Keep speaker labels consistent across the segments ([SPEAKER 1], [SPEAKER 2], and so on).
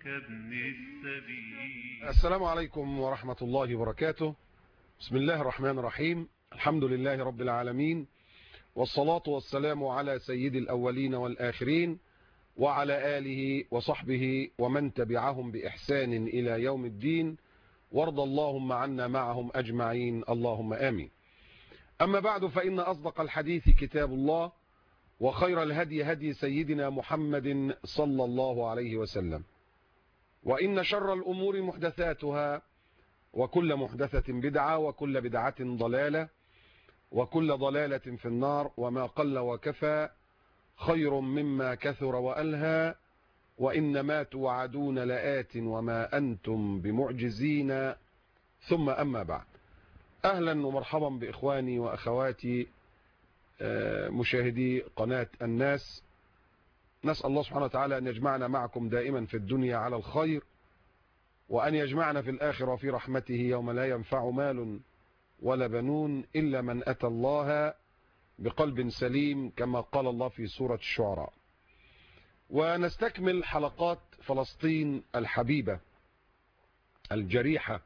[SPEAKER 1] كابن السبيل
[SPEAKER 2] السلام عليكم ورحمة الله وبركاته بسم الله الرحمن الرحيم الحمد لله رب العالمين والصلاة والسلام على سيد الأولين والآخرين وعلى آله وصحبه ومن تبعهم بإحسان إلى يوم الدين وارض اللهم عنا معهم أجمعين اللهم آمين أما بعد فإن أصدق الحديث كتاب الله وخير الهدي هدي سيدنا محمد صلى الله عليه وسلم وإن شر الأمور محدثاتها وكل محدثة بدعة وكل بدعة ضلالة وكل ضلالة في النار وما قل وكفى خير مما كثر وألهى وإنما توعدون لآت وما أنتم بمعجزين ثم أما بعد أهلا ومرحبا بإخواني وأخواتي مشاهدي قناة الناس نسأل الله سبحانه وتعالى أن يجمعنا معكم دائما في الدنيا على الخير وأن يجمعنا في الآخرة في رحمته يوم لا ينفع مال ولا بنون إلا من أتى الله بقلب سليم كما قال الله في سورة الشعراء ونستكمل حلقات فلسطين الحبيبة الجريحة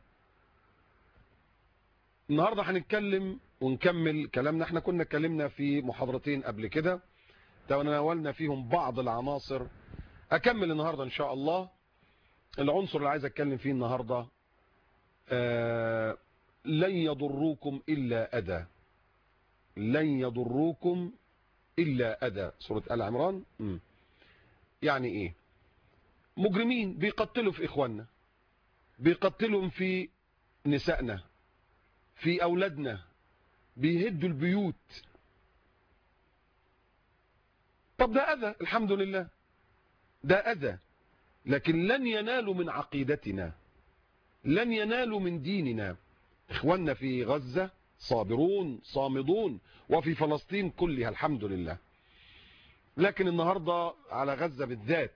[SPEAKER 2] النهاردة هنتكلم ونكمل كلامنا احنا كنا اتكلمنا في محاضرتين قبل كده تناولنا فيهم بعض العناصر اكمل النهاردة ان شاء الله العنصر اللي عايز اتكلم فيه النهاردة آه لن يضروكم الا اذى لن يضروكم الا اذى سورة ال عمران م. يعني ايه مجرمين بيقتلوا في اخواننا بيقتلوا في نسائنا في اولادنا بيهدوا البيوت طب ده اذى الحمد لله ده اذى لكن لن ينالوا من عقيدتنا لن ينالوا من ديننا اخواننا في غزة صابرون صامدون وفي فلسطين كلها الحمد لله لكن النهاردة على غزة بالذات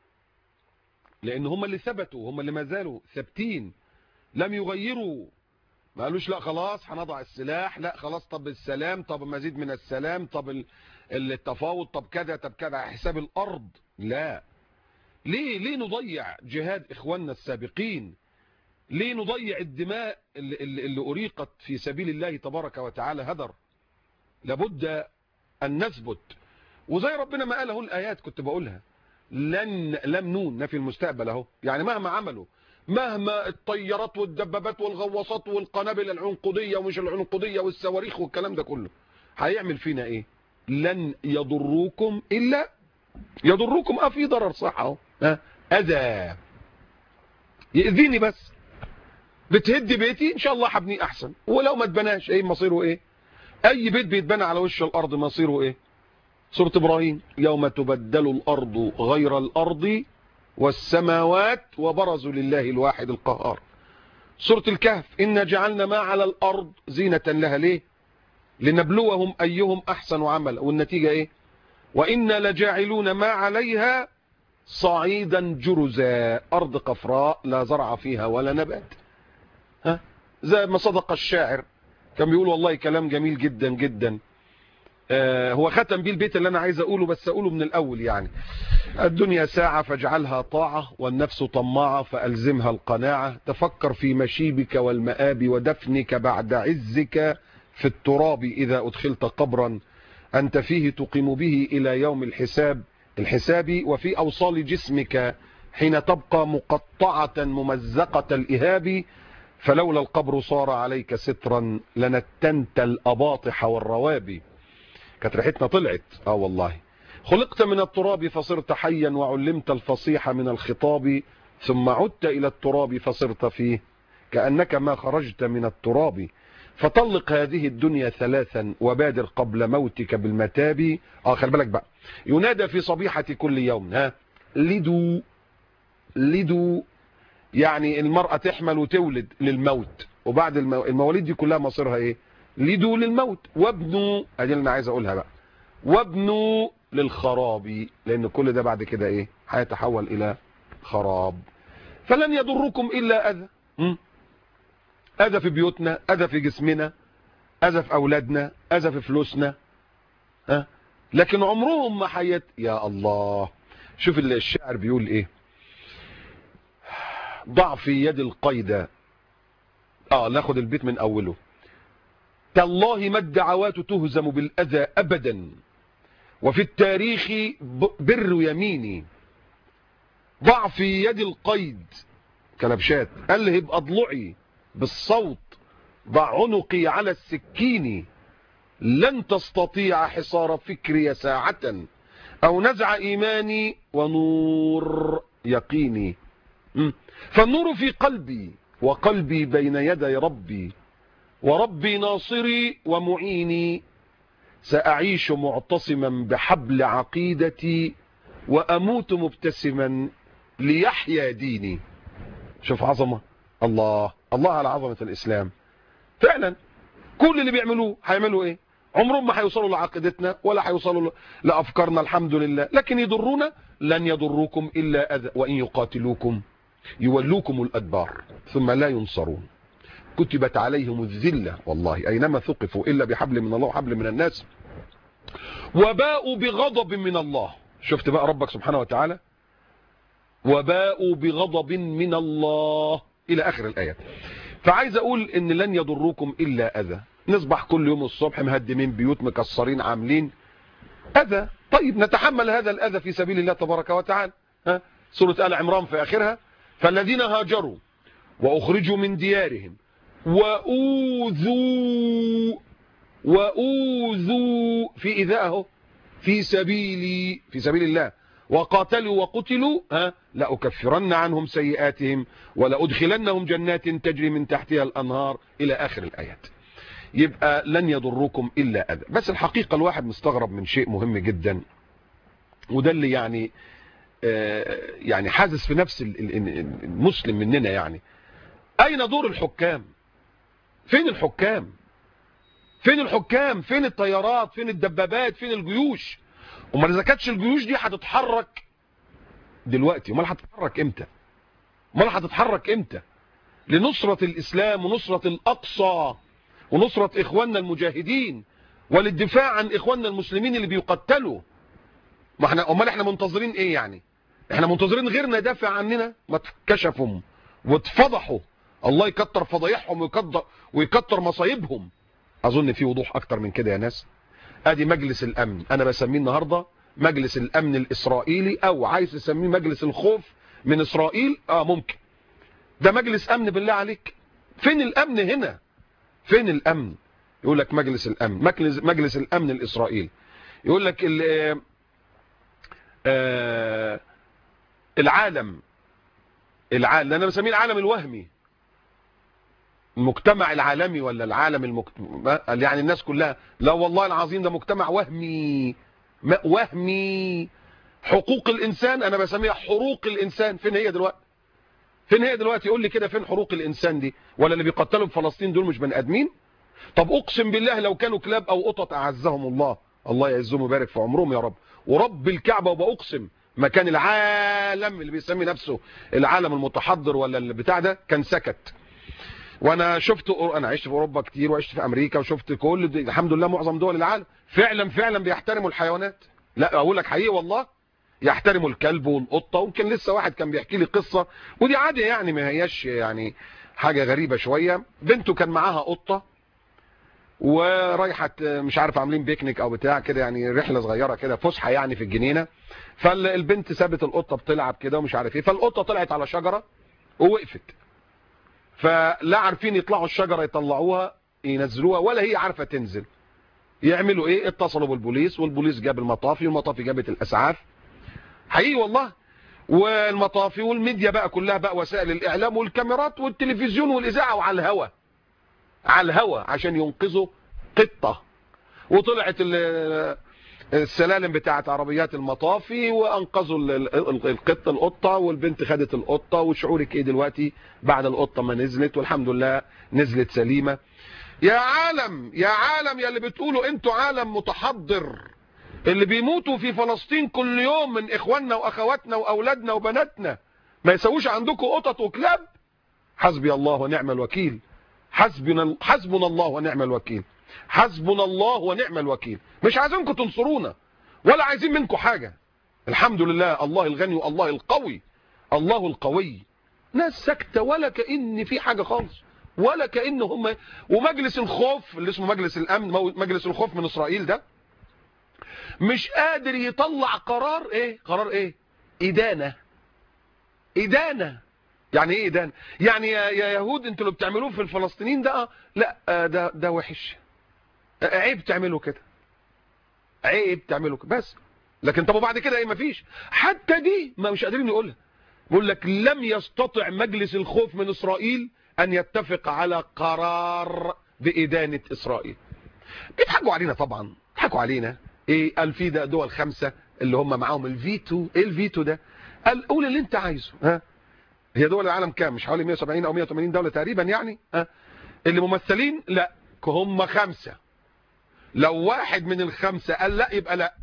[SPEAKER 2] لان هم اللي ثبتوا هم اللي ما زالوا ثابتين لم يغيروا ما قالوش لا خلاص هنضع السلاح لا خلاص طب السلام طب مزيد من السلام طب التفاوض طب كذا طب كذا حساب الارض لا ليه ليه نضيع جهاد اخواننا السابقين ليه نضيع الدماء اللي, اللي اريقت في سبيل الله تبارك وتعالى هدر لابد ان نثبت وزي ربنا ما قاله الايات كنت بقولها لن لم نون نفي المستقبل اهو يعني مهما عملوا مهما الطيارات والدبابات والغواصات والقنابل العنقودية ومش العنقودية والصواريخ والكلام ده كله هيعمل فينا ايه لن يضروكم الا يضروكم اه في ضرر صح اهو اذى يأذيني بس بتهد بيتي ان شاء الله هبنيه احسن ولو ما اتبناش ايه مصيره ايه اي بيت بيتبنى على وش الارض مصيره ايه سورة ابراهيم يوم تبدل الارض غير الارض والسماوات وبرزوا لله الواحد القهار سورة الكهف إنا جعلنا ما على الأرض زينة لها ليه لنبلوهم أيهم أحسن عمل والنتيجة إيه وإنا لجاعلون ما عليها صعيدا جرزا أرض قفراء لا زرع فيها ولا نبات ها زي ما صدق الشاعر كان بيقول والله كلام جميل جدا جدا آه هو ختم بيه البيت اللي أنا عايز أقوله بس أقوله من الأول يعني الدنيا ساعة فاجعلها طاعة والنفس طماعة فألزمها القناعة تفكر في مشيبك والمآب ودفنك بعد عزك في التراب إذا أدخلت قبرا أنت فيه تقيم به إلى يوم الحساب الحساب وفي أوصال جسمك حين تبقى مقطعة ممزقة الإهاب فلولا القبر صار عليك سترا لنتنت الأباطح والروابي كانت ريحتنا طلعت اه والله خلقت من التراب فصرت حيا وعلمت الفصيح من الخطاب ثم عدت إلى التراب فصرت فيه كأنك ما خرجت من التراب فطلق هذه الدنيا ثلاثا وبادر قبل موتك بالمتاب اه خلي بالك بقى ينادى في صبيحة كل يوم ها لدوا لدوا يعني المرأة تحمل وتولد للموت وبعد المو... المواليد دي كلها مصيرها ايه لدوا للموت وابنوا ادي اللي انا عايز اقولها بقى وابنوا للخراب لان كل ده بعد كده ايه هيتحول الى خراب فلن يضركم الا اذى اذى في بيوتنا اذى في جسمنا اذى في اولادنا اذى في فلوسنا ها لكن عمرهم ما حيت يا الله شوف الشاعر بيقول ايه ضع في يد القيد اه ناخد البيت من اوله تالله ما الدعوات تهزم بالاذى ابدا وفي التاريخ ب- بر يميني ضع في يد القيد كلبشات الهب اضلعي بالصوت ضع عنقي على السكين لن تستطيع حصار فكري ساعة او نزع ايماني ونور يقيني م. فالنور في قلبي وقلبي بين يدي ربي وربي ناصري ومعيني سأعيش معتصما بحبل عقيدتي وأموت مبتسما ليحيا ديني شوف عظمة الله الله على عظمة الإسلام فعلا كل اللي بيعملوه هيعملوا ايه عمرهم ما هيوصلوا لعقيدتنا ولا هيوصلوا لأفكارنا الحمد لله لكن يضرونا لن يضروكم إلا أذى وإن يقاتلوكم يولوكم الأدبار ثم لا ينصرون كتبت عليهم الذلة والله أينما ثقفوا إلا بحبل من الله وحبل من الناس وباءوا بغضب من الله شفت بقى ربك سبحانه وتعالى وباءوا بغضب من الله إلى آخر الآيات فعايز أقول إن لن يضروكم إلا أذى نصبح كل يوم الصبح مهدمين بيوت مكسرين عاملين أذى طيب نتحمل هذا الأذى في سبيل الله تبارك وتعالى ها؟ سورة آل عمران في آخرها فالذين هاجروا وأخرجوا من ديارهم وأوذوا وأوذوا في إذاءه في سبيلي في سبيل الله وقاتلوا وقتلوا ها لأكفرن عنهم سيئاتهم ولأدخلنهم جنات تجري من تحتها الأنهار إلى آخر الآيات يبقى لن يضركم إلا أذى بس الحقيقة الواحد مستغرب من شيء مهم جدا وده اللي يعني آه يعني حاسس في نفس المسلم مننا يعني أين دور الحكام فين الحكام فين الحكام فين الطيارات فين الدبابات فين الجيوش امال اذا كانتش الجيوش دي هتتحرك دلوقتي امال هتتحرك امتى امال هتتحرك امتى لنصرة الاسلام ونصرة الاقصى ونصرة اخواننا المجاهدين وللدفاع عن اخواننا المسلمين اللي بيقتلوا ما احنا امال احنا منتظرين ايه يعني احنا منتظرين غيرنا يدافع عننا ما اتكشفوا واتفضحوا الله يكتر فضايحهم ويكتر ويكتر مصايبهم اظن في وضوح اكتر من كده يا ناس ادي مجلس الامن انا بسميه النهارده مجلس الامن الاسرائيلي او عايز تسميه مجلس الخوف من اسرائيل اه ممكن ده مجلس امن بالله عليك فين الامن هنا فين الامن يقول لك مجلس الامن مجلس, مجلس الامن الاسرائيلي يقول لك آه العالم العالم انا بسميه العالم الوهمي المجتمع العالمي ولا العالم المجتمع يعني الناس كلها لا والله العظيم ده مجتمع وهمي وهمي حقوق الانسان انا بسميها حروق الانسان فين هي دلوقتي فين هي دلوقتي يقول لي كده فين حروق الانسان دي ولا اللي بيقتلوا في فلسطين دول مش بني ادمين طب اقسم بالله لو كانوا كلاب او قطط اعزهم الله الله يعزهم ويبارك في عمرهم يا رب ورب الكعبه وباقسم مكان العالم اللي بيسمي نفسه العالم المتحضر ولا البتاع ده كان سكت وانا شفت انا عشت في اوروبا كتير وعشت في امريكا وشفت كل دي الحمد لله معظم دول العالم فعلا فعلا بيحترموا الحيوانات لا اقول لك حقيقي والله يحترموا الكلب والقطه ويمكن لسه واحد كان بيحكي لي قصه ودي عادي يعني ما هياش يعني حاجه غريبه شويه بنته كان معاها قطه ورايحه مش عارف عاملين بيكنيك او بتاع كده يعني رحله صغيره كده فسحه يعني في الجنينه فالبنت سابت القطه بتلعب كده ومش عارف ايه فالقطه طلعت على شجره ووقفت فلا عارفين يطلعوا الشجرة يطلعوها ينزلوها ولا هي عارفة تنزل يعملوا ايه اتصلوا بالبوليس والبوليس جاب المطافي والمطافي جابت الاسعاف حقيقي والله والمطافي والميديا بقى كلها بقى وسائل الاعلام والكاميرات والتلفزيون والاذاعه وعلى الهوا على الهوا عشان ينقذوا قطه وطلعت السلالم بتاعت عربيات المطافي وانقذوا القط القطه والبنت خدت القطه وشعورك ايه دلوقتي بعد القطه ما نزلت والحمد لله نزلت سليمه يا عالم يا عالم يا اللي بتقولوا انتوا عالم متحضر اللي بيموتوا في فلسطين كل يوم من اخواننا واخواتنا واولادنا وبناتنا ما يسووش عندكم قطط وكلاب حسبي الله ونعم الوكيل حسبنا حسبنا الله ونعم الوكيل حسبنا الله ونعم الوكيل مش عايزينكم تنصرونا ولا عايزين منكم حاجة الحمد لله الله الغني والله القوي الله القوي ناس ساكته ولا كأن في حاجة خالص ولا كأن هم ومجلس الخوف اللي اسمه مجلس الأمن مجلس الخوف من إسرائيل ده مش قادر يطلع قرار ايه قرار ايه إدانة إدانة يعني ايه إدانة يعني يا يا يهود انتوا اللي بتعملوه في الفلسطينيين ده آه، لا آه، ده ده وحش آه، عيب تعملوا كده عيب تعملوا كده بس لكن طب وبعد كده ايه مفيش حتى دي ما مش قادرين يقولها بيقول لك لم يستطع مجلس الخوف من إسرائيل أن يتفق على قرار بإدانة إسرائيل بيضحكوا علينا طبعا بيضحكوا علينا ايه قال في ده دول خمسة اللي هم معاهم الفيتو ايه الفيتو ده قال قول اللي انت عايزه ها هي دول العالم كام مش حوالي 170 او 180 دولة تقريبا يعني ها اللي ممثلين لا هم خمسة لو واحد من الخمسة قال لا يبقى لا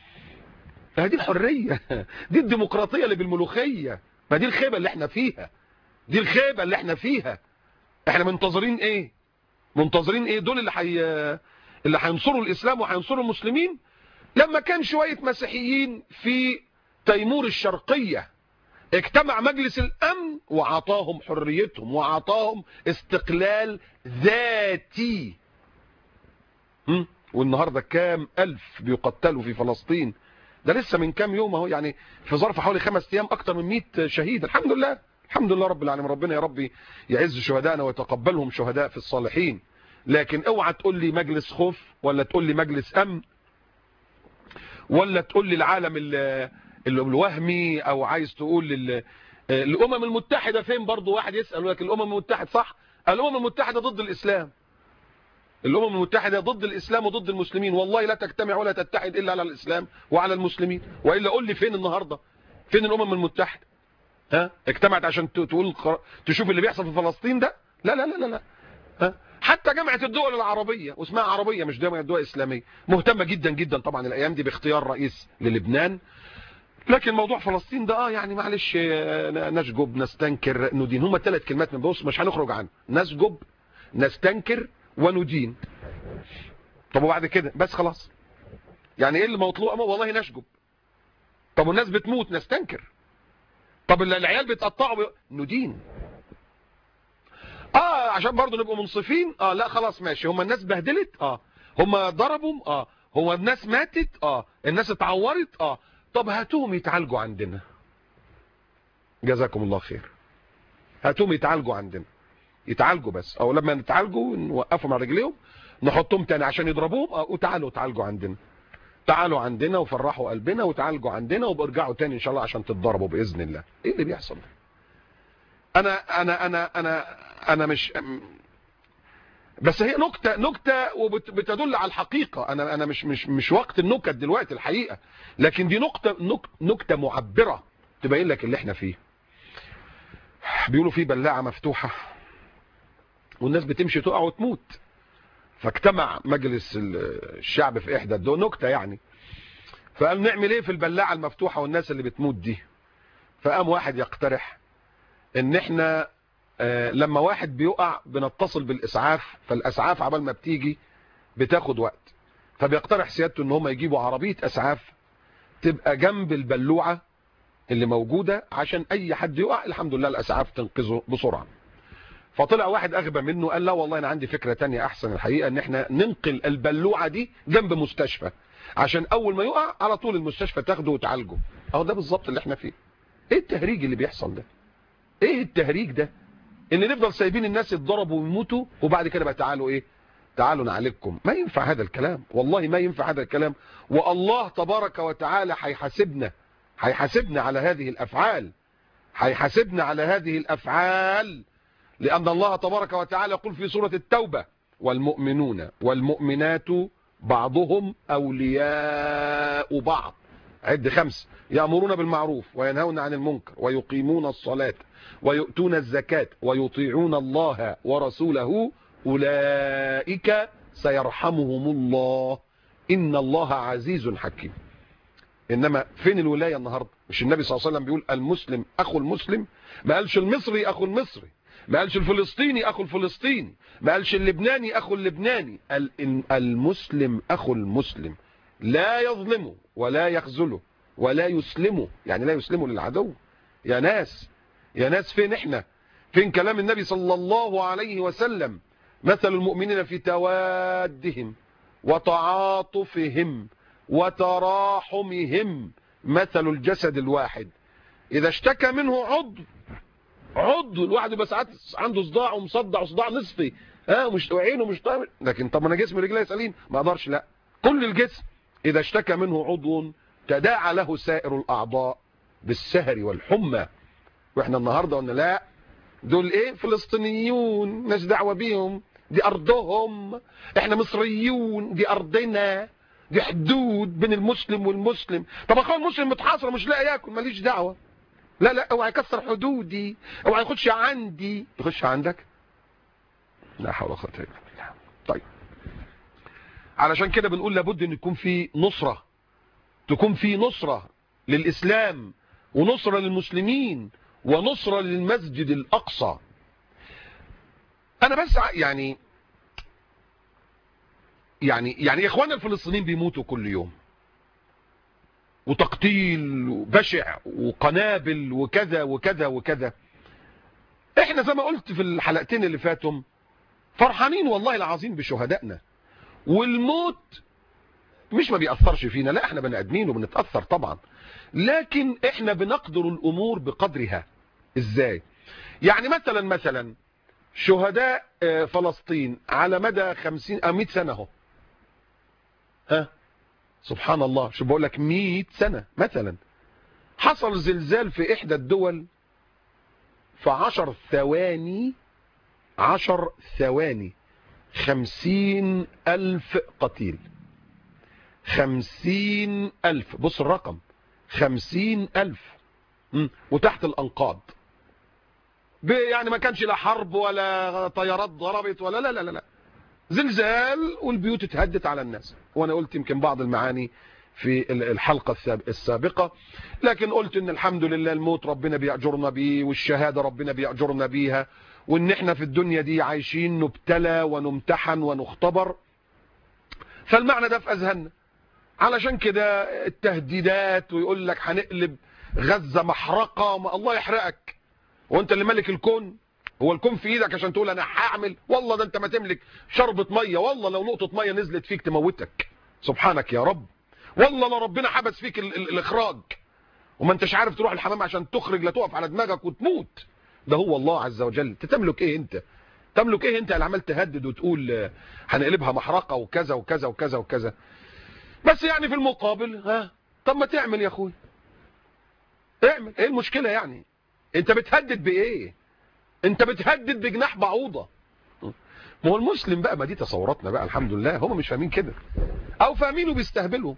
[SPEAKER 2] دي الحرية دي الديمقراطية اللي بالملوخية ما دي الخيبة اللي احنا فيها دي الخيبة اللي احنا فيها احنا منتظرين ايه منتظرين ايه دول اللي حي... اللي هينصروا الاسلام وهينصروا المسلمين لما كان شوية مسيحيين في تيمور الشرقية اجتمع مجلس الامن وعطاهم حريتهم وعطاهم استقلال ذاتي هم؟ والنهاردة كام الف بيقتلوا في فلسطين ده لسه من كام يوم اهو يعني في ظرف حوالي خمس ايام اكتر من 100 شهيد الحمد لله الحمد لله رب العالمين ربنا يا ربي يعز شهدائنا ويتقبلهم شهداء في الصالحين لكن اوعى تقول لي مجلس خوف ولا تقول لي مجلس امن ولا تقول لي العالم ال- ال- الوهمي او عايز تقول ال- الامم المتحده فين برضو واحد يسال يقول لك الامم المتحده صح الامم المتحده ضد الاسلام الامم المتحده ضد الاسلام وضد المسلمين والله لا تجتمع ولا تتحد الا على الاسلام وعلى المسلمين والا قول لي فين النهارده فين الامم المتحده ها اجتمعت عشان ت- تقول قر- تشوف اللي بيحصل في فلسطين ده لا لا لا لا, لا. ها حتى جامعه الدول العربيه واسمها عربيه مش جامعه الدول الاسلاميه مهتمه جدا جدا طبعا الايام دي باختيار رئيس للبنان لكن موضوع فلسطين ده اه يعني معلش آه، نشجب نستنكر ندين هما ثلاث كلمات من بص مش هنخرج عنه نسجب نستنكر وندين طب وبعد كده بس خلاص يعني ايه اللي مطلوب والله نشجب طب والناس بتموت نستنكر طب ال- العيال بيتقطعوا بي... ندين اه عشان برضه نبقوا منصفين اه لا خلاص ماشي هم الناس بهدلت اه هم ضربوا اه هو الناس ماتت اه الناس اتعورت اه طب هاتوهم يتعالجوا عندنا جزاكم الله خير هاتوهم يتعالجوا عندنا يتعالجوا بس او لما نتعالجوا نوقفهم على رجليهم نحطهم تاني عشان يضربوهم اه وتعالوا تعالجوا عندنا تعالوا عندنا وفرحوا قلبنا وتعالجوا عندنا وبرجعوا تاني ان شاء الله عشان تتضربوا باذن الله ايه اللي بيحصل ده انا انا انا انا انا مش بس هي نكته نكته وبتدل على الحقيقه انا انا مش مش مش وقت النكت دلوقتي الحقيقه لكن دي نكته نك- نكته معبره تبين لك اللي احنا فيه بيقولوا في بلاعه مفتوحه والناس بتمشي تقع وتموت فاجتمع مجلس ال- الشعب في احدى الدول نكته يعني فقال نعمل ايه في البلاعه المفتوحه والناس اللي بتموت دي فقام واحد يقترح ان احنا آه، لما واحد بيقع بنتصل بالاسعاف فالاسعاف عبال ما بتيجي بتاخد وقت فبيقترح سيادته ان هم يجيبوا عربيه اسعاف تبقى جنب البلوعه اللي موجوده عشان اي حد يقع الحمد لله الاسعاف تنقذه بسرعه فطلع واحد اغبى منه قال لا والله انا عندي فكره تانية احسن الحقيقه ان احنا ننقل البلوعه دي جنب مستشفى عشان اول ما يقع على طول المستشفى تاخده وتعالجه اهو ده بالظبط اللي احنا فيه ايه التهريج اللي بيحصل ده ايه التهريج ده ان نفضل سايبين الناس يتضربوا ويموتوا وبعد كده بقى تعالوا ايه تعالوا نعالجكم ما ينفع هذا الكلام والله ما ينفع هذا الكلام والله تبارك وتعالى هيحاسبنا هيحاسبنا على هذه الافعال هيحاسبنا على هذه الافعال لان الله تبارك وتعالى يقول في سورة التوبة والمؤمنون والمؤمنات بعضهم اولياء بعض عد خمس يأمرون بالمعروف وينهون عن المنكر ويقيمون الصلاة ويؤتون الزكاة ويطيعون الله ورسوله أولئك سيرحمهم الله إن الله عزيز حكيم إنما فين الولاية النهاردة مش النبي صلى الله عليه وسلم بيقول المسلم أخو المسلم ما قالش المصري أخو المصري ما قالش الفلسطيني أخو الفلسطيني ما قالش اللبناني أخو اللبناني قال إن المسلم أخو المسلم لا يظلمه ولا يخذله ولا يسلمه يعني لا يسلمه للعدو يا ناس يا ناس فين احنا فين كلام النبي صلى الله عليه وسلم مثل المؤمنين في توادهم وتعاطفهم وتراحمهم مثل الجسد الواحد إذا اشتكى منه عضو عضو الواحد يبقى ساعات عنده صداع ومصدع وصداع نصفي ها مش وعينه مش طامر لكن طب انا جسمي رجلي سليم ما اقدرش لا كل الجسم اذا اشتكى منه عضو تداعى له سائر الاعضاء بالسهر والحمى واحنا النهارده قلنا لا دول ايه فلسطينيون ناس دعوه بيهم دي ارضهم احنا مصريون دي ارضنا دي حدود بين المسلم والمسلم طب اخويا المسلم متحاصر مش لاقي ياكل ماليش دعوه لا لا اوعى يكسر حدودي اوعى يخش عندي يخش عندك لا حول ولا قوه الا بالله طيب علشان كده بنقول لابد ان يكون في نصره تكون في نصره للاسلام ونصره للمسلمين ونصره للمسجد الاقصى انا بس يعني يعني يعني اخواننا الفلسطينيين بيموتوا كل يوم وتقتيل بشع وقنابل وكذا وكذا وكذا احنا زي ما قلت في الحلقتين اللي فاتوا فرحانين والله العظيم بشهدائنا والموت مش ما بيأثرش فينا لا احنا بني ادمين وبنتأثر طبعا لكن احنا بنقدر الامور بقدرها ازاي يعني مثلا مثلا شهداء فلسطين على مدى 50 او 100 سنه اهو ها سبحان الله شو بقول لك 100 سنه مثلا حصل زلزال في احدى الدول في 10 ثواني 10 ثواني خمسين ألف قتيل خمسين ألف بص الرقم خمسين ألف وتحت الأنقاض يعني ما كانش لا حرب ولا طيارات ضربت ولا لا لا لا, لا. زلزال والبيوت اتهدت على الناس وانا قلت يمكن بعض المعاني في الحلقة السابقة لكن قلت ان الحمد لله الموت ربنا بيأجرنا بيه والشهادة ربنا بيأجرنا بيها وان احنا في الدنيا دي عايشين نبتلى ونمتحن ونختبر فالمعنى ده في اذهاننا علشان كده التهديدات ويقول لك هنقلب غزة محرقة ما الله يحرقك وانت اللي ملك الكون هو الكون في ايدك عشان تقول انا هعمل والله ده انت ما تملك شربة مية والله لو نقطة مية نزلت فيك تموتك سبحانك يا رب والله لو ربنا حبس فيك ال ال الاخراج وما انتش عارف تروح الحمام عشان تخرج لا تقف على دماغك وتموت ده هو الله عز وجل انت تملك ايه انت تملك ايه انت اللي عمال تهدد وتقول هنقلبها محرقة وكذا وكذا وكذا وكذا بس يعني في المقابل ها طب ما تعمل يا اخوي اعمل ايه المشكلة يعني انت بتهدد بايه انت بتهدد بجناح بعوضة ما هو المسلم بقى ما دي تصوراتنا بقى الحمد لله هم مش فاهمين كده او فاهمينه بيستهبلوا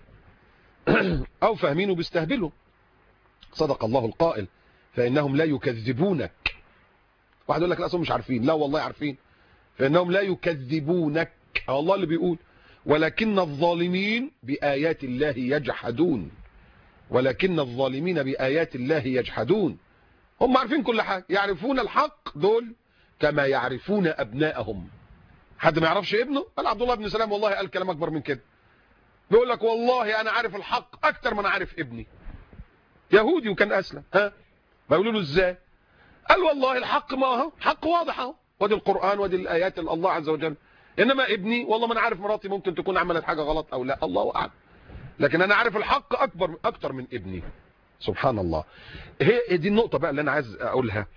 [SPEAKER 2] او فاهمينه بيستهبلوا صدق الله القائل فانهم لا يكذبونك واحد يقول لك لا مش عارفين لا والله عارفين فانهم لا يكذبونك الله اللي بيقول ولكن الظالمين بآيات الله يجحدون ولكن الظالمين بآيات الله يجحدون هم عارفين كل حاجة يعرفون الحق دول كما يعرفون أبناءهم حد ما يعرفش ابنه قال عبد الله بن سلام والله قال كلام أكبر من كده بيقول لك والله أنا عارف الحق أكتر ما أنا عارف ابني يهودي وكان أسلم ها بيقولوا له إزاي قال والله الحق ما هو حق واضح اهو ودي القرآن ودي الآيات الله عز وجل إنما ابني والله ما أنا عارف مراتي ممكن تكون عملت حاجة غلط أو لا الله أعلم لكن أنا عارف الحق أكبر أكتر من ابني سبحان الله هي دي النقطة بقى اللي أنا عايز أقولها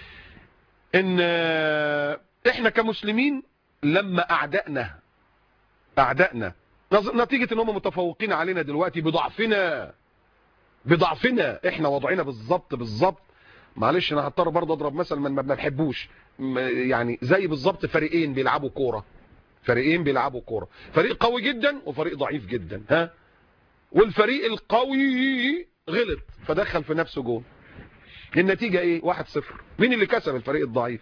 [SPEAKER 2] إن إحنا كمسلمين لما أعدائنا أعدائنا نتيجة إن هم متفوقين علينا دلوقتي بضعفنا بضعفنا إحنا وضعنا بالظبط بالظبط معلش أنا هضطر برضه أضرب مثل من ما بنحبوش يعني زي بالظبط فريقين بيلعبوا كورة فريقين بيلعبوا كورة فريق قوي جدا وفريق ضعيف جدا ها والفريق القوي غلط فدخل في نفسه جول النتيجة ايه واحد صفر مين اللي كسب الفريق الضعيف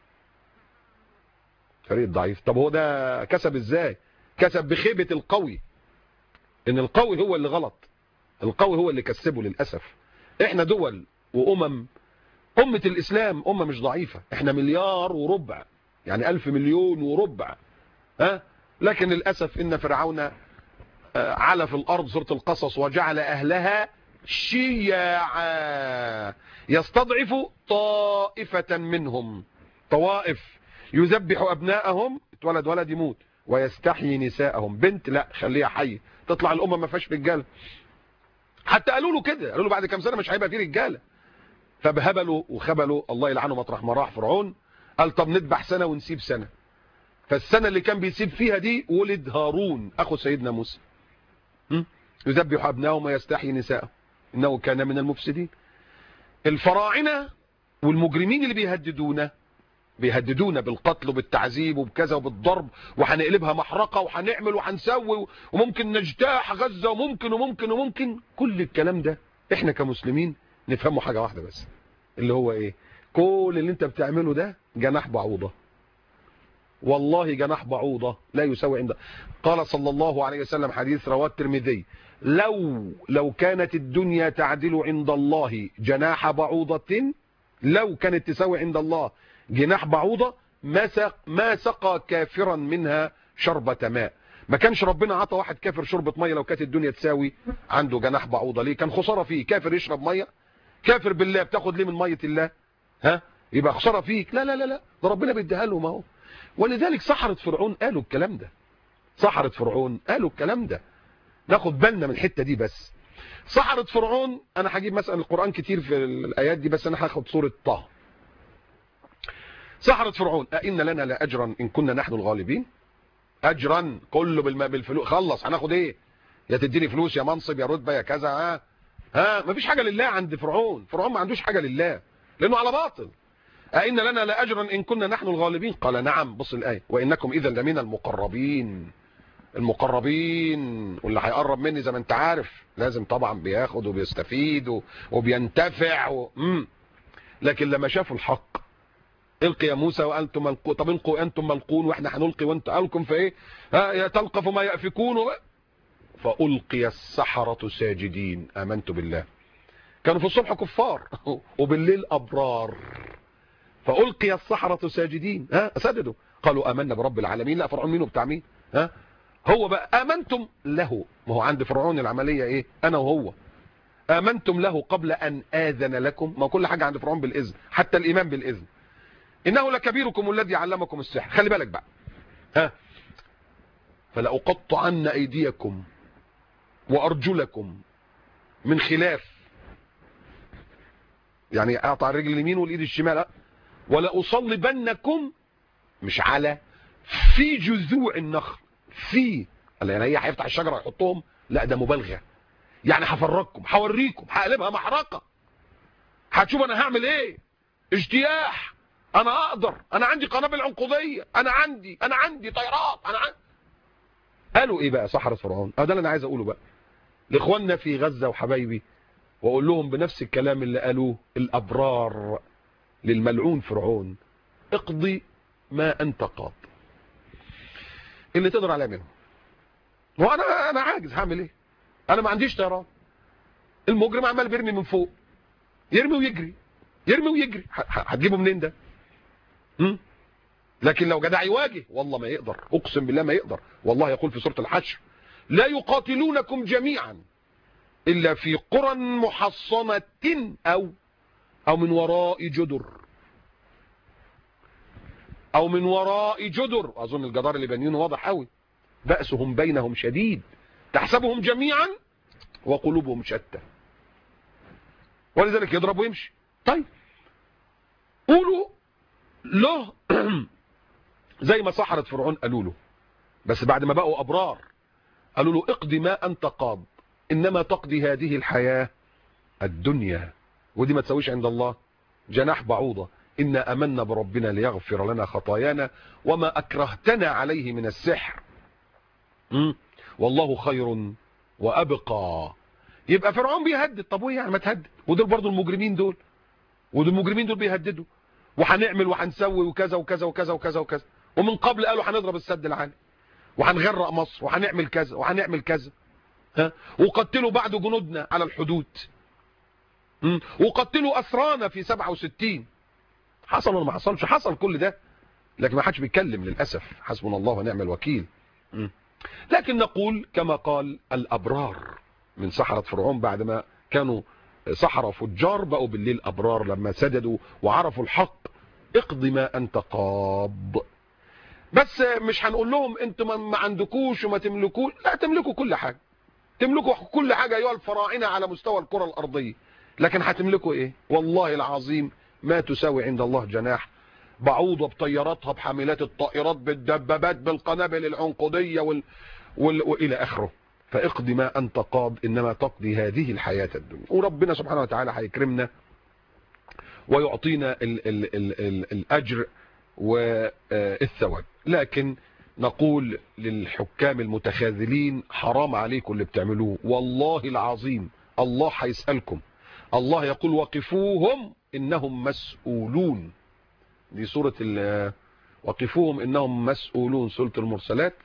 [SPEAKER 2] الفريق الضعيف طب هو ده كسب ازاي كسب بخيبة القوي ان القوي هو اللي غلط القوي هو اللي كسبه للأسف احنا دول وامم امة الاسلام امة مش ضعيفة احنا مليار وربع يعني الف مليون وربع ها لكن للأسف ان فرعون على في الارض سورة القصص وجعل اهلها شيعا يستضعف طائفة منهم طوائف يذبح أبناءهم اتولد ولد يموت ويستحيي نساءهم بنت لا خليها حي تطلع الأمة ما فيهاش رجاله حتى قالوا له كده قالوا له بعد كام سنة مش هيبقى فيه رجاله فبهبلوا وخبلوا الله يلعنه مطرح ما راح فرعون قال طب نذبح سنة ونسيب سنة فالسنة اللي كان بيسيب فيها دي ولد هارون أخو سيدنا موسى م? يذبح أبنائهم ويستحيي نساءهم إنه كان من المفسدين الفراعنة والمجرمين اللي بيهددونا بيهددونا بالقتل وبالتعذيب وبكذا وبالضرب وهنقلبها محرقة وهنعمل وهنسوي وممكن نجتاح غزة وممكن وممكن وممكن كل الكلام ده احنا كمسلمين نفهمه حاجة واحدة بس اللي هو ايه كل اللي انت بتعمله ده جناح بعوضة والله جناح بعوضة لا يساوي عند قال صلى الله عليه وسلم حديث رواه الترمذي لو لو كانت الدنيا تعدل عند الله جناح بعوضة لو كانت تساوي عند الله جناح بعوضة ما سق ما سقى كافرا منها شربة ماء ما كانش ربنا عطى واحد كافر شربة مية لو كانت الدنيا تساوي عنده جناح بعوضة ليه كان خسارة فيه كافر يشرب مية كافر بالله بتاخد ليه من مية الله ها يبقى خسارة فيك لا لا لا لا ده ربنا بيديها لهم اهو ولذلك سحرة فرعون قالوا الكلام ده سحرة فرعون قالوا الكلام ده ناخد بالنا من الحتة دي بس سحرة فرعون انا هجيب مثلا القرآن كتير في الايات دي بس انا هاخد سورة طه سحرة فرعون أئن لنا لأجرا إن كنا نحن الغالبين أجرا كله بالم... بالفلوس خلص هناخد إيه يا تديني فلوس يا منصب يا رتبة يا كذا ها ها مفيش حاجة لله عند فرعون فرعون ما عندوش حاجة لله لأنه على باطل أئن لنا لأجرا إن كنا نحن الغالبين قال نعم بص الآية وإنكم إذا لمن المقربين المقربين واللي هيقرب مني زي ما انت عارف لازم طبعا بياخد وبيستفيد وبينتفع و... مم. لكن لما شافوا الحق القي يا موسى وانتم ملقون طب القوا انتم ملقون واحنا هنلقي وانت الكم في ايه ها تلقف ما يافكون فالقي السحرة ساجدين امنت بالله كانوا في الصبح كفار وبالليل ابرار فالقي السحرة ساجدين ها سجدوا قالوا امنا برب العالمين لا فرعون مين وبتاع مين ها هو بقى امنتم له ما هو عند فرعون العملية ايه انا وهو امنتم له قبل ان اذن لكم ما كل حاجة عند فرعون بالاذن حتى الايمان بالاذن انه لكبيركم الذي علمكم السحر خلي بالك بقى ها فلأقطعن ايديكم وارجلكم من خلاف يعني اقطع الرجل اليمين والايد الشمال ولا اصلبنكم مش على في جذوع النخل في يعني هي هيفتح الشجره يحطهم لا ده مبالغه يعني هفرجكم هوريكم هقلبها محرقه هتشوف انا هعمل ايه اجتياح انا اقدر انا عندي قنابل عنقوديه انا عندي انا عندي طيارات انا عندي قالوا ايه بقى سحرة فرعون اه ده اللي انا عايز اقوله بقى لاخواننا في غزة وحبايبي واقول لهم بنفس الكلام اللي قالوه الابرار للملعون فرعون اقضي ما انت قاض اللي تقدر عليه منه وانا انا عاجز هعمل ايه انا ما عنديش طيران المجرم عمال بيرمي من فوق يرمي ويجري يرمي ويجري هتجيبه منين ده م? لكن لو جدع يواجه والله ما يقدر اقسم بالله ما يقدر والله يقول في سورة الحشر لا يقاتلونكم جميعا الا في قرى محصنة او او من وراء جدر او من وراء جدر اظن الجدار اللي بانيينه واضح قوي بأسهم بينهم شديد تحسبهم جميعا وقلوبهم شتى ولذلك يضرب ويمشي طيب قولوا له زي ما سحرة فرعون قالوا له بس بعد ما بقوا أبرار قالوا له اقضي ما أنت قاض إنما تقضي هذه الحياة الدنيا ودي ما تسويش عند الله جناح بعوضة إنا أمنا بربنا ليغفر لنا خطايانا وما أكرهتنا عليه من السحر م? والله خير وأبقى يبقى فرعون بيهدد طب وإيه يعني ما تهدد ودول برضو المجرمين دول ودول المجرمين دول بيهددوا وهنعمل وهنسوي وكذا وكذا وكذا وكذا وكذا ومن قبل قالوا هنضرب السد العالي وهنغرق مصر وهنعمل كذا وهنعمل كذا ها وقتلوا بعد جنودنا على الحدود م? وقتلوا أسرانا في 67 حصل ولا ما حصلش حصل كل ده لكن ما حدش بيتكلم للأسف حسبنا الله ونعم الوكيل م? لكن نقول كما قال الأبرار من سحرة فرعون بعد ما كانوا سحرة فجار بقوا بالليل أبرار لما سجدوا وعرفوا الحق اقضي ما أنت قاض بس مش هنقول لهم انتوا ما- ما عندكوش وما تملكوش لا تملكوا كل حاجة تملكوا كل حاجة أيها الفراعنة على مستوى الكرة الأرضية لكن هتملكوا إيه والله العظيم ما تساوي عند الله جناح بعوضة بطياراتها بحاملات الطائرات بالدبابات بالقنابل العنقودية وال... وال... وإلى آخره فاقضي ما أنت قاض إنما تقضي هذه الحياة الدنيا وربنا سبحانه وتعالى هيكرمنا ويعطينا ال... ال... ال... ال... الأجر والثواب لكن نقول للحكام المتخاذلين حرام عليكم اللي بتعملوه والله العظيم الله هيسألكم الله يقول وقفوهم إنهم مسؤولون دي سورة ال- وقفوهم إنهم مسؤولون سورة المرسلات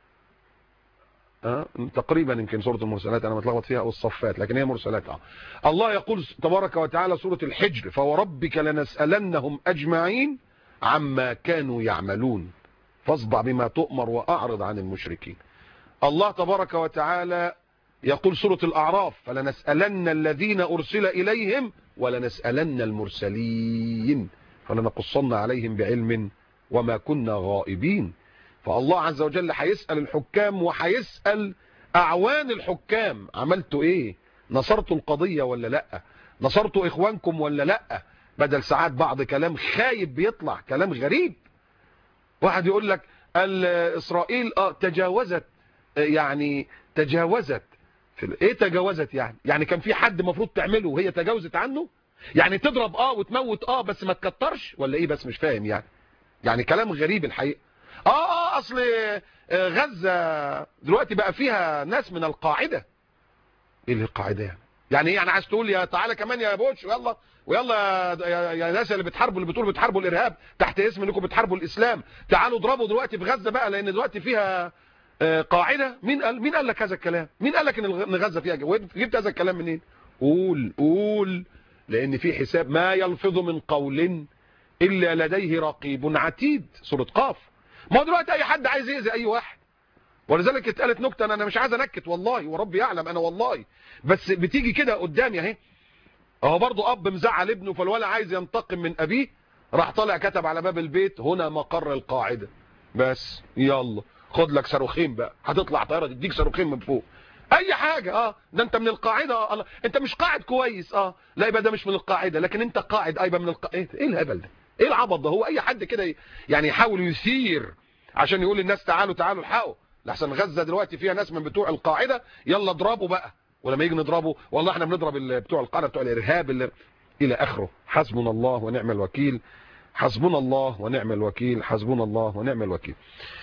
[SPEAKER 2] أه؟ تقريبا يمكن سورة المرسلات أنا متلخبط فيها أو الصفات لكن هي مرسلات أه. الله يقول تبارك وتعالى سورة الحجر فوربك لنسألنهم أجمعين عما كانوا يعملون فاصدع بما تؤمر وأعرض عن المشركين الله تبارك وتعالى يقول سورة الأعراف فلنسألن الذين أرسل إليهم ولنسألن المرسلين فلنقصن عليهم بعلم وما كنا غائبين فالله عز وجل هيسأل الحكام وهيسأل أعوان الحكام عملتوا إيه نصرتوا القضية ولا لأ نصرتوا إخوانكم ولا لأ بدل ساعات بعض كلام خايب بيطلع كلام غريب واحد يقول لك ال- إسرائيل آه تجاوزت آه، يعني تجاوزت في ال- ايه تجاوزت يعني يعني كان في حد المفروض تعمله وهي تجاوزت عنه يعني تضرب اه وتموت اه بس ما تكترش ولا ايه بس مش فاهم يعني يعني كلام غريب الحقيقه اه اه اصل آه، غزه دلوقتي بقى فيها ناس من القاعده ايه اللي القاعده يعني يعني ايه يعني عايز تقول يا تعالى كمان يا بوش ويلا ويلا يا- يا, يا ناس اللي بتحاربوا اللي بتقولوا بتحاربوا الارهاب تحت اسم انكم بتحاربوا الاسلام تعالوا اضربوا دلوقتي في غزه بقى لان دلوقتي فيها آه، قاعده مين قال مين قال لك هذا الكلام مين قال لك ان الغ- إن غزه فيها جو- جبت هذا الكلام منين قول قول لان في حساب ما يلفظ من قول الا لديه رقيب عتيد سوره قاف ما هو دلوقتي اي حد عايز يأذي اي واحد ولذلك اتقالت نكته انا أنا مش عايز انكت والله وربي يعلم انا والله بس بتيجي كده قدامي اهي اهو برضه اب مزعل ابنه فالولد عايز ينتقم من ابيه راح طالع كتب على باب البيت هنا مقر القاعده بس يلا خد لك صاروخين بقى هتطلع طياره تديك صاروخين من فوق اي حاجه اه ده انت من القاعده اه الله. انت مش قاعد كويس اه لا يبقى ده مش من القاعده لكن انت قاعد ايضا من القاعده ايه الهبل ده ايه العبط ده هو اي حد كده ي- يعني يحاول يثير عشان يقول للناس تعالوا تعالوا الحقوا لحسن غزه دلوقتي فيها ناس من بتوع القاعده يلا اضربوا بقى ولما يجي نضربه والله احنا بنضرب ال- بتوع القاعده بتوع الارهاب اللي الى اخره حسبنا الله ونعم الوكيل حسبنا الله ونعم الوكيل حسبنا الله ونعم الوكيل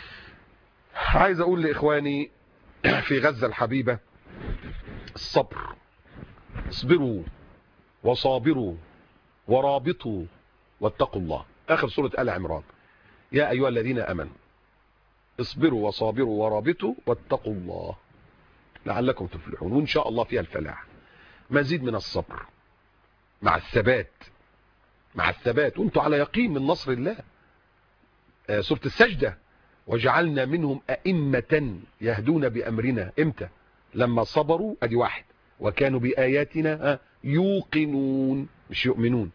[SPEAKER 2] عايز اقول لاخواني في غزه الحبيبه الصبر اصبروا وصابروا ورابطوا واتقوا الله اخر سوره ال عمران يا ايها الذين امنوا اصبروا وصابروا ورابطوا واتقوا الله لعلكم تفلحون وان شاء الله فيها الفلاح مزيد من الصبر مع الثبات مع الثبات وانتم على يقين من نصر الله آه، سوره السجده وجعلنا منهم ائمه يهدون بامرنا امتى لما صبروا ادي واحد وكانوا باياتنا آه، يوقنون مش يؤمنون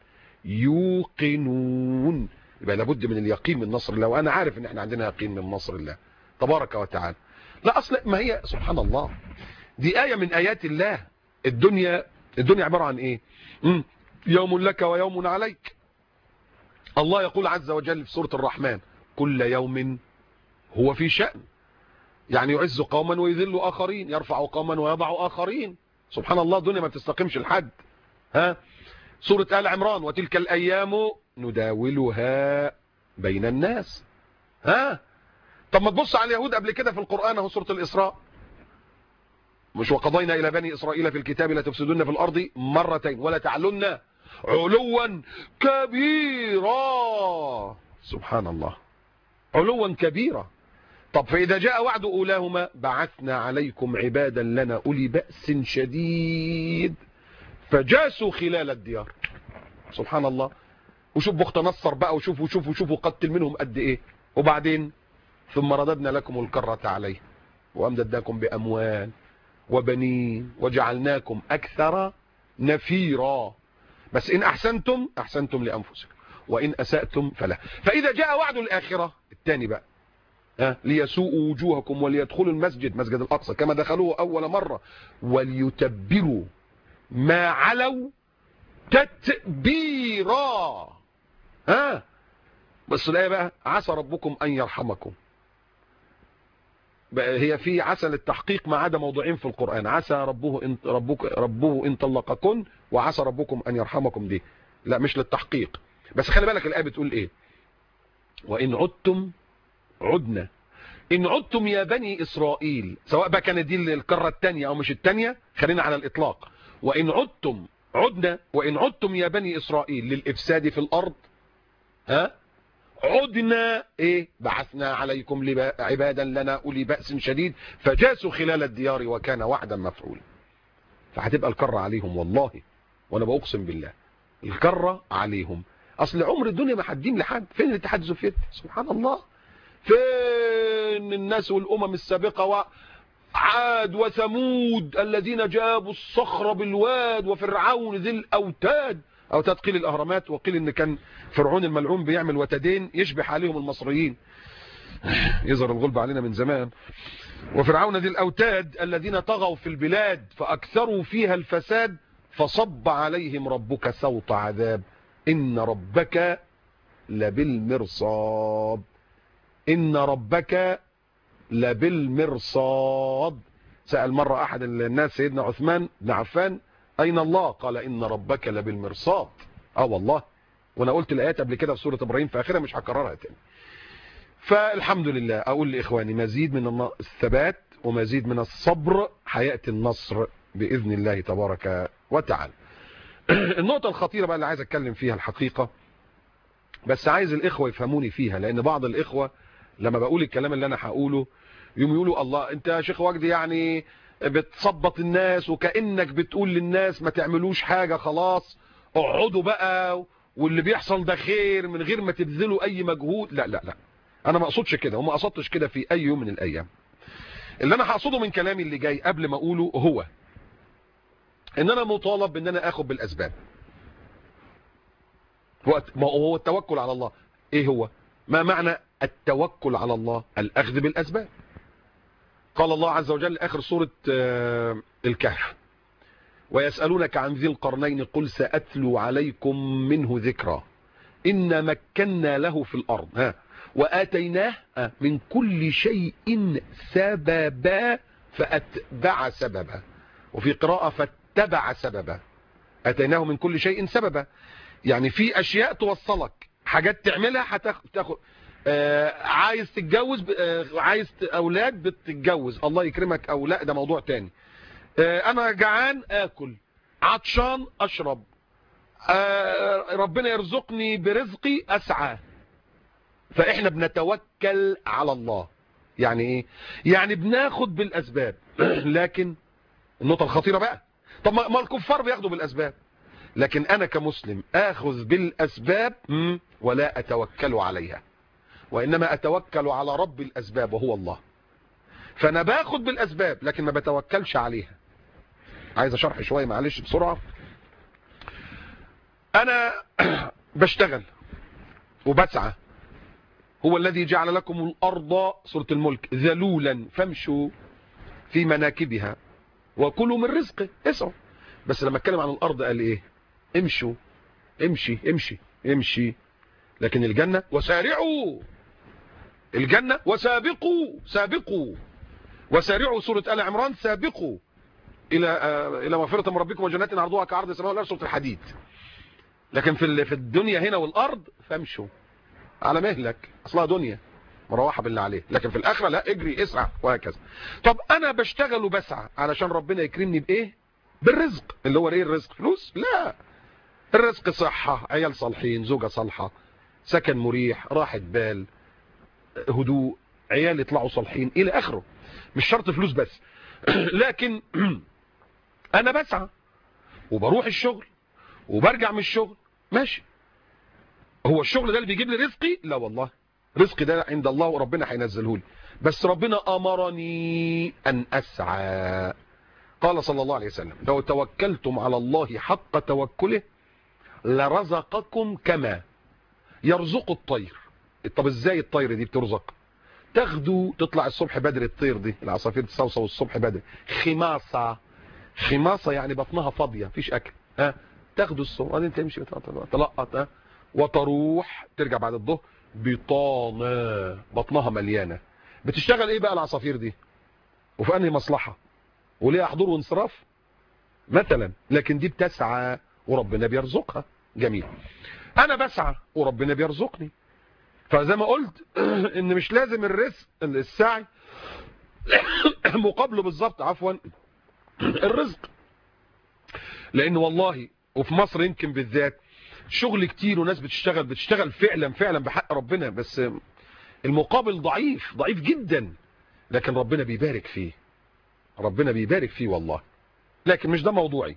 [SPEAKER 2] يوقنون يبقى لابد من اليقين من نصر الله وانا عارف ان احنا عندنا يقين من نصر الله تبارك وتعالى لا اصل ما هي سبحان الله دي آية من آيات الله الدنيا الدنيا عبارة عن ايه مم. يوم لك ويوم عليك الله يقول عز وجل في سورة الرحمن كل يوم هو في شأن يعني يعز قوما ويذل آخرين يرفع قوما ويضع آخرين سبحان الله الدنيا ما بتستقيمش لحد ها سورة آل عمران وتلك الأيام نداولها بين الناس ها طب ما تبص على اليهود قبل كده في القرآن اهو سورة الإسراء مش وقضينا إلى بني إسرائيل في الكتاب لا تفسدن في الأرض مرتين ولا تعلن علوا كبيرا سبحان الله علوا كبيرا طب فإذا جاء وعد أولاهما بعثنا عليكم عبادا لنا أولي بأس شديد فجاسوا خلال الديار سبحان الله وشوف بخت نصر بقى وشوفوا شوفوا شوفوا قتل منهم قد ايه وبعدين ثم رددنا لكم الكرة عليه وأمددناكم بأموال وبنين وجعلناكم أكثر نفيرا بس إن أحسنتم أحسنتم لأنفسكم وإن أسأتم فلا فإذا جاء وعد الآخرة الثاني بقى ها ليسوءوا وجوهكم وليدخلوا المسجد مسجد الأقصى كما دخلوه أول مرة وليتبروا ما علوا تتبيرا ها بس الآية بقى عسى ربكم أن يرحمكم بقى هي في عسى للتحقيق ما عدا موضوعين في القرآن عسى ربه إن ربك ربه إن طلقكن وعسى ربكم أن يرحمكم دي لا مش للتحقيق بس خلي بالك الآية بتقول إيه وإن عدتم عدنا إن عدتم يا بني إسرائيل سواء بقى كانت دي الكرة الثانية أو مش الثانية خلينا على الإطلاق وإن عدتم عدنا وإن عدتم يا بني إسرائيل للإفساد في الأرض ها عدنا إيه بعثنا عليكم لبا- عبادا لنا أولي بأس شديد فجاسوا خلال الديار وكان وعدا مفعولا فهتبقى الكرة عليهم والله وأنا بأقسم بالله الكرة عليهم أصل عمر الدنيا ما حدين لحد فين الاتحاد السوفيتي سبحان الله فين الناس والأمم السابقة وعاد وثمود الذين جابوا الصخر بالواد وفرعون ذي الأوتاد أوتاد قيل الأهرامات وقيل إن كان فرعون الملعون بيعمل وتدين يشبه عليهم المصريين يظهر الغلب علينا من زمان وفرعون ذي الأوتاد الذين طغوا في البلاد فأكثروا فيها الفساد فصب عليهم ربك سوط عذاب إن ربك لبالمرصاد إن ربك لبالمرصاد سأل مرة أحد الناس سيدنا عثمان بن عفان أين الله قال إن ربك لبالمرصاد آه والله وأنا قلت الآيات قبل كده في سورة إبراهيم في آخرها مش هكررها تاني فالحمد لله أقول لإخواني مزيد من الن- الثبات ومزيد من الصبر هيأتي النصر بإذن الله تبارك وتعالى النقطة الخطيرة بقى اللي عايز أتكلم فيها الحقيقة بس عايز الإخوة يفهموني فيها لأن بعض الإخوة لما بقول الكلام اللي أنا هقوله يوم يقولوا الله أنت يا شيخ وجدي يعني بتصبط الناس وكأنك بتقول للناس ما تعملوش حاجة خلاص اقعدوا بقى واللي بيحصل ده خير من غير ما تبذلوا أي مجهود لا لا لا أنا ما أقصدش كده وما قصدتش كده في أي يوم من الأيام اللي أنا هقصده من كلامي اللي جاي قبل ما أقوله هو ان انا مطالب بان انا اخد بالاسباب وقت ما هو التوكل على الله ايه هو ما معنى التوكل على الله الاخذ بالاسباب قال الله عز وجل اخر سورة آه، الكهف ويسألونك عن ذي القرنين قل سأتلو عليكم منه ذكرى إن مكنا له في الأرض ها وآتيناه آه، من كل شيء سببا فأتبع سببا وفي قراءة فاتبع سببا أتيناه من كل شيء سببا يعني في أشياء توصلك حاجات تعملها هتاخد آه عايز تتجوز ب- آه عايز ت- أولاد بتتجوز الله يكرمك أو لا ده موضوع تاني آه أنا جعان آكل عطشان أشرب آه ربنا يرزقني برزقي أسعى فإحنا بنتوكل على الله يعني إيه يعني بناخد بالأسباب لكن النقطة الخطيرة بقى طب ما ما الكفار بياخدوا بالأسباب لكن أنا كمسلم آخذ بالأسباب مم، ولا أتوكل عليها وإنما أتوكل على رب الأسباب وهو الله فأنا باخد بالأسباب لكن ما بتوكلش عليها عايز أشرح شوية معلش بسرعة أنا بشتغل وبسعى هو الذي جعل لكم الأرض سورة الملك ذلولا فامشوا في مناكبها وكلوا من رزقه اسعوا بس لما اتكلم عن الارض قال ايه امشوا امشي امشي امشي لكن الجنة وسارعوا الجنة وسابقوا سابقوا وسارعوا سورة آل عمران سابقوا إلى آه إلى مغفرة من ربكم وجنات عرضها كعرض السماء والأرض سورة الحديد لكن في ال- في الدنيا هنا والأرض فامشوا على مهلك أصلها دنيا مروحة بالله عليه لكن في الآخرة لا اجري اسعى وهكذا طب أنا بشتغل وبسعى علشان ربنا يكرمني بإيه بالرزق اللي هو ايه الرزق فلوس لا الرزق صحة عيال صالحين زوجة صالحة سكن مريح راحة بال هدوء عيال يطلعوا صالحين الى اخره مش شرط فلوس بس لكن انا بسعى وبروح الشغل وبرجع من الشغل ماشي هو الشغل ده اللي بيجيب لي رزقي لا والله رزقي ده عند الله وربنا هينزله لي بس ربنا امرني ان اسعى قال صلى الله عليه وسلم لو توكلتم على الله حق توكله لرزقكم كما يرزق الطير طب ازاي الطير دي بترزق تاخدوا تطلع الصبح بدري الطير دي العصافير تصوصو الصبح بدري خماصة خماصة يعني بطنها فاضية مفيش اكل ها تاخدوا الصبح وبعدين تمشي تلقط ها وتروح ترجع بعد الظهر بطانة بطنها مليانة بتشتغل ايه بقى العصافير دي وفي انهي مصلحة وليها حضور وانصراف مثلا لكن دي بتسعى وربنا بيرزقها جميل انا بسعى وربنا بيرزقني فزي ما قلت ان مش لازم الرزق السعي مقابله بالظبط عفوا الرزق لان والله وفي مصر يمكن بالذات شغل كتير وناس بتشتغل بتشتغل فعلا فعلا بحق ربنا بس المقابل ضعيف ضعيف جدا لكن ربنا بيبارك فيه ربنا بيبارك فيه والله لكن مش ده موضوعي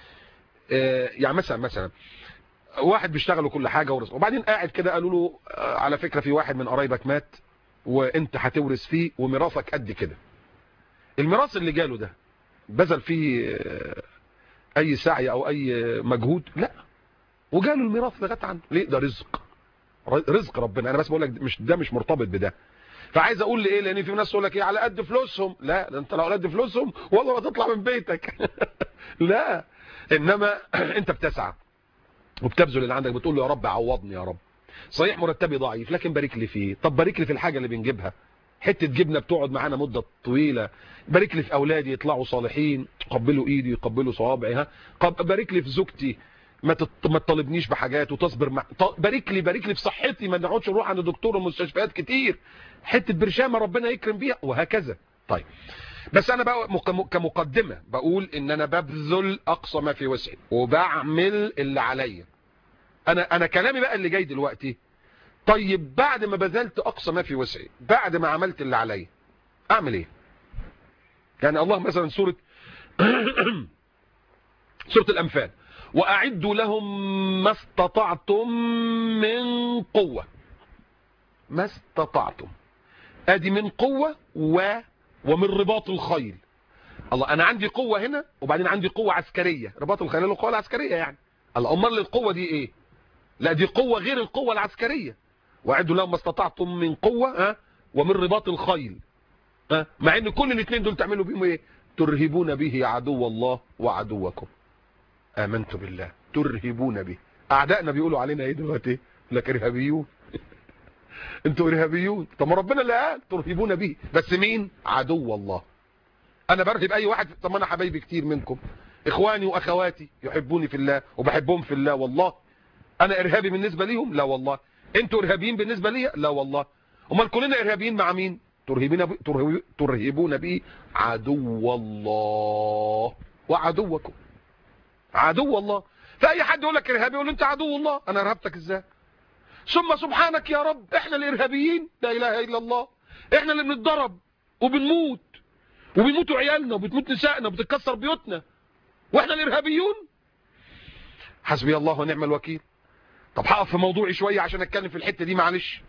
[SPEAKER 2] آه يعني مثلا مثلا واحد بيشتغل كل حاجة ورزق وبعدين قاعد كده قالوا له آه على فكرة في واحد من قرايبك مات وانت هتورث فيه وميراثك قد كده الميراث اللي جاله ده بذل فيه آه اي سعي او اي مجهود لا وجاله الميراث لغايه عنه ليه ده رزق رزق ربنا انا بس بقول لك مش ده مش مرتبط بده فعايز اقول ليه لان في ناس تقول لك ايه على قد فلوسهم لا ده انت لو على قد فلوسهم والله ما تطلع من بيتك لا انما انت بتسعى وبتبذل اللي عندك بتقول له يا رب عوضني يا رب صحيح مرتبي ضعيف لكن بارك لي فيه طب بارك لي في الحاجه اللي بنجيبها حته جبنه بتقعد معانا مده طويله بارك لي في اولادي يطلعوا صالحين يقبلوا ايدي يقبلوا صوابعي ها بارك لي في زوجتي ما ما تطالبنيش بحاجات وتصبر مع بارك لي بارك لي في صحتي ما نقعدش نروح عند دكتور ومستشفيات كتير حته برشامه ربنا يكرم بيها وهكذا طيب بس انا بقى كمقدمه بقول ان انا ببذل اقصى ما في وسعي وبعمل اللي عليا انا انا كلامي بقى اللي جاي دلوقتي طيب بعد ما بذلت اقصى ما في وسعي بعد ما عملت اللي عليا اعمل ايه يعني الله مثلا سوره سوره الانفال واعدوا لهم ما استطعتم من قوه ما استطعتم ادي من قوه و ومن رباط الخيل الله انا عندي قوه هنا وبعدين عندي قوه عسكريه رباط الخيل له قوه العسكريه يعني الله امال القوه دي ايه لا دي قوه غير القوه العسكريه واعدوا لهم ما استطعتم من قوه ها ومن رباط الخيل ها مع ان كل الاثنين دول تعملوا بيهم ايه ترهبون به عدو الله وعدوكم امنت بالله ترهبون به اعدائنا بيقولوا علينا ايه دلوقتي لك ارهابيون انتوا ارهابيون طب ما ربنا اللي قال ترهبون به بس مين عدو الله انا برهب اي واحد طب ما انا حبايبي كتير منكم اخواني واخواتي يحبوني في الله وبحبهم في الله والله انا ارهابي بالنسبه ليهم لا والله انتوا ارهابيين بالنسبه لي لا والله امال كلنا ارهابيين مع مين ترهبون ب... ترهبون به عدو الله وعدوكم عدو الله فاي حد يقول لك ارهابي يقول انت عدو الله انا ارهبتك ازاي ثم سبحانك يا رب احنا الارهابيين لا اله الا الله احنا اللي بنتضرب وبنموت وبيموتوا عيالنا وبتموت نسائنا وبتتكسر بيوتنا واحنا الارهابيون حسبي الله ونعم الوكيل طب هقف في موضوعي شويه عشان اتكلم في الحته دي معلش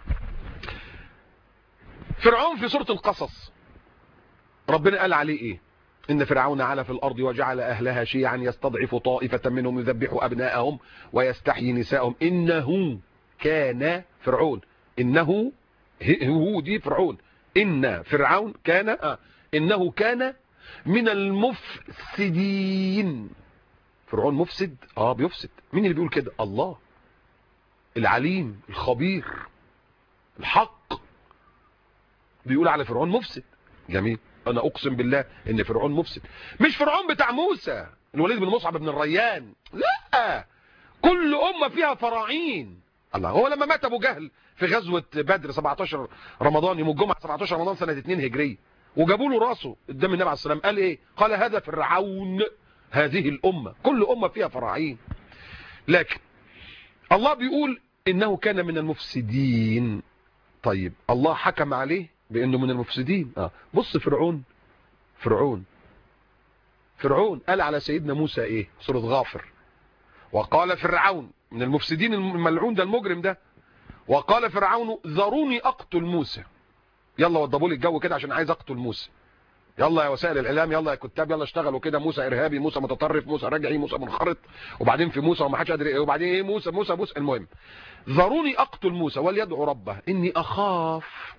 [SPEAKER 2] فرعون في سوره القصص ربنا قال عليه ايه إن فرعون علا في الأرض وجعل أهلها شيعا يستضعف طائفة منهم يذبح أبناءهم ويستحيي نساءهم إنه كان فرعون إنه هو دي فرعون إن فرعون كان آه إنه كان من المفسدين فرعون مفسد اه بيفسد مين اللي بيقول كده الله العليم الخبير الحق بيقول على فرعون مفسد جميل انا اقسم بالله ان فرعون مفسد مش فرعون بتاع موسى الوليد بن مصعب بن الريان لا كل امه فيها فراعين الله هو لما مات ابو جهل في غزوه بدر 17 رمضان يوم الجمعه 17 رمضان سنه 2 هجريه وجابوا له راسه قدام النبي عليه السلام قال ايه قال هذا فرعون هذه الامه كل امه فيها فراعين لكن الله بيقول انه كان من المفسدين طيب الله حكم عليه بانه من المفسدين اه بص فرعون فرعون فرعون قال على سيدنا موسى ايه سوره غافر وقال فرعون من المفسدين الملعون ده المجرم ده وقال فرعون ذروني اقتل موسى يلا وضبوا لي الجو كده عشان عايز اقتل موسى يلا يا وسائل الاعلام يلا يا كتاب يلا اشتغلوا كده موسى ارهابي موسى متطرف موسى رجعي موسى منخرط وبعدين في موسى وما حدش قادر ايه وبعدين ايه موسى موسى موسى المهم ذروني اقتل موسى وليدعو ربه اني اخاف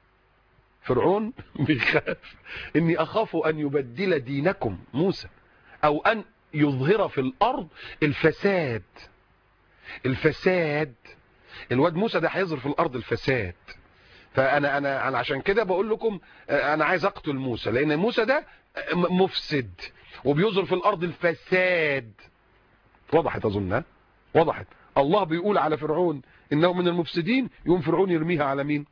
[SPEAKER 2] فرعون بيخاف اني اخاف ان يبدل دينكم موسى او ان يظهر في الارض الفساد الفساد الواد موسى ده هيظهر في الارض الفساد فانا انا انا عشان كده بقول لكم آه، انا عايز اقتل موسى لان موسى ده آه، م- مفسد وبيظهر في الارض الفساد وضحت اظن ها؟ وضحت الله بيقول على فرعون انه من المفسدين يقوم فرعون يرميها على مين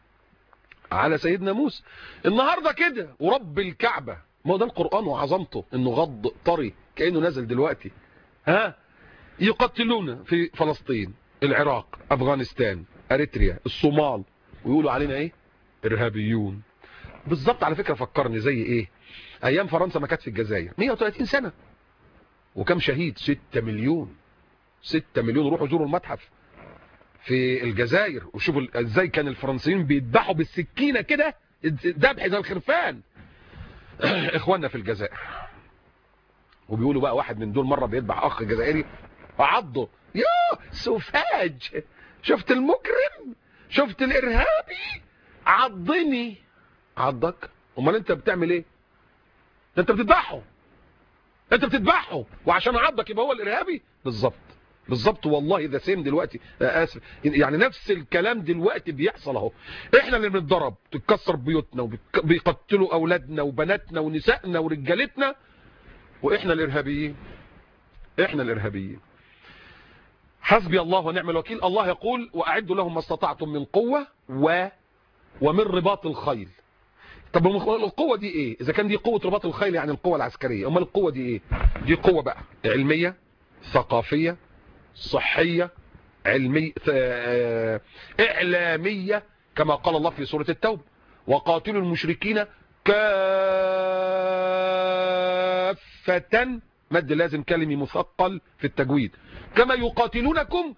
[SPEAKER 2] على سيدنا موسى النهارده كده ورب الكعبه ما هو ده القران وعظمته انه غض طري كانه نزل دلوقتي ها يقتلون في فلسطين العراق افغانستان اريتريا الصومال ويقولوا علينا ايه ارهابيون بالظبط على فكره فكرني زي ايه ايام فرنسا ما كانت في الجزائر 130 سنه وكم شهيد 6 مليون 6 مليون روحوا زوروا المتحف في الجزائر وشوفوا ال- ازاي كان الفرنسيين بيذبحوا بالسكينه كده ذبح زي الخرفان اخواننا في الجزائر وبيقولوا بقى واحد من دول مره بيذبح اخ جزائري عضه يا سوفاج شفت المجرم شفت الارهابي عضني عضك امال انت بتعمل ايه ده انت بتذبحه انت بتذبحه وعشان عضك يبقى هو الارهابي بالظبط بالظبط والله ده سيم دلوقتي آه، اسف يعني نفس الكلام دلوقتي بيحصل اهو احنا اللي بنتضرب تتكسر بيوتنا وبيقتلوا اولادنا وبناتنا ونسائنا ورجالتنا واحنا الارهابيين احنا الارهابيين حسبي الله ونعم الوكيل الله يقول واعدوا لهم ما استطعتم من قوه و ومن رباط الخيل طب القوه دي ايه اذا كان دي قوه رباط الخيل يعني القوه العسكريه امال القوه دي ايه دي قوه بقى علميه ثقافيه صحيه علميه آه، اعلاميه كما قال الله في سوره التوبه وقاتلوا المشركين كافة مد لازم كلمي مثقل في التجويد كما يقاتلونكم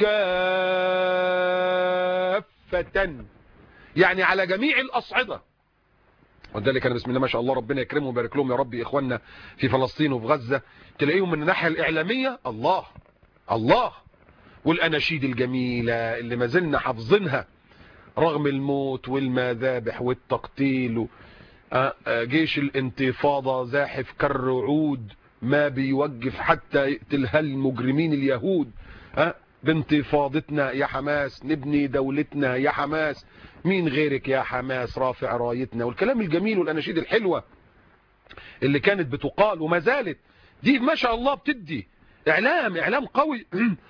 [SPEAKER 2] كافة يعني على جميع الأصعدة وذلك أنا بسم الله ما شاء الله ربنا يكرمهم ويبارك لهم يا رب إخواننا في فلسطين وفي غزة تلاقيهم من الناحية الإعلامية الله الله والأناشيد الجميلة اللي ما زلنا حافظينها رغم الموت والمذابح والتقتيل و- آه، آه، جيش الانتفاضة زاحف كالرعود ما بيوقف حتى يقتلها المجرمين اليهود ها بانتفاضتنا يا حماس نبني دولتنا يا حماس مين غيرك يا حماس رافع رايتنا والكلام الجميل والاناشيد الحلوة اللي كانت بتقال وما زالت دي ما شاء الله بتدي اعلام اعلام قوي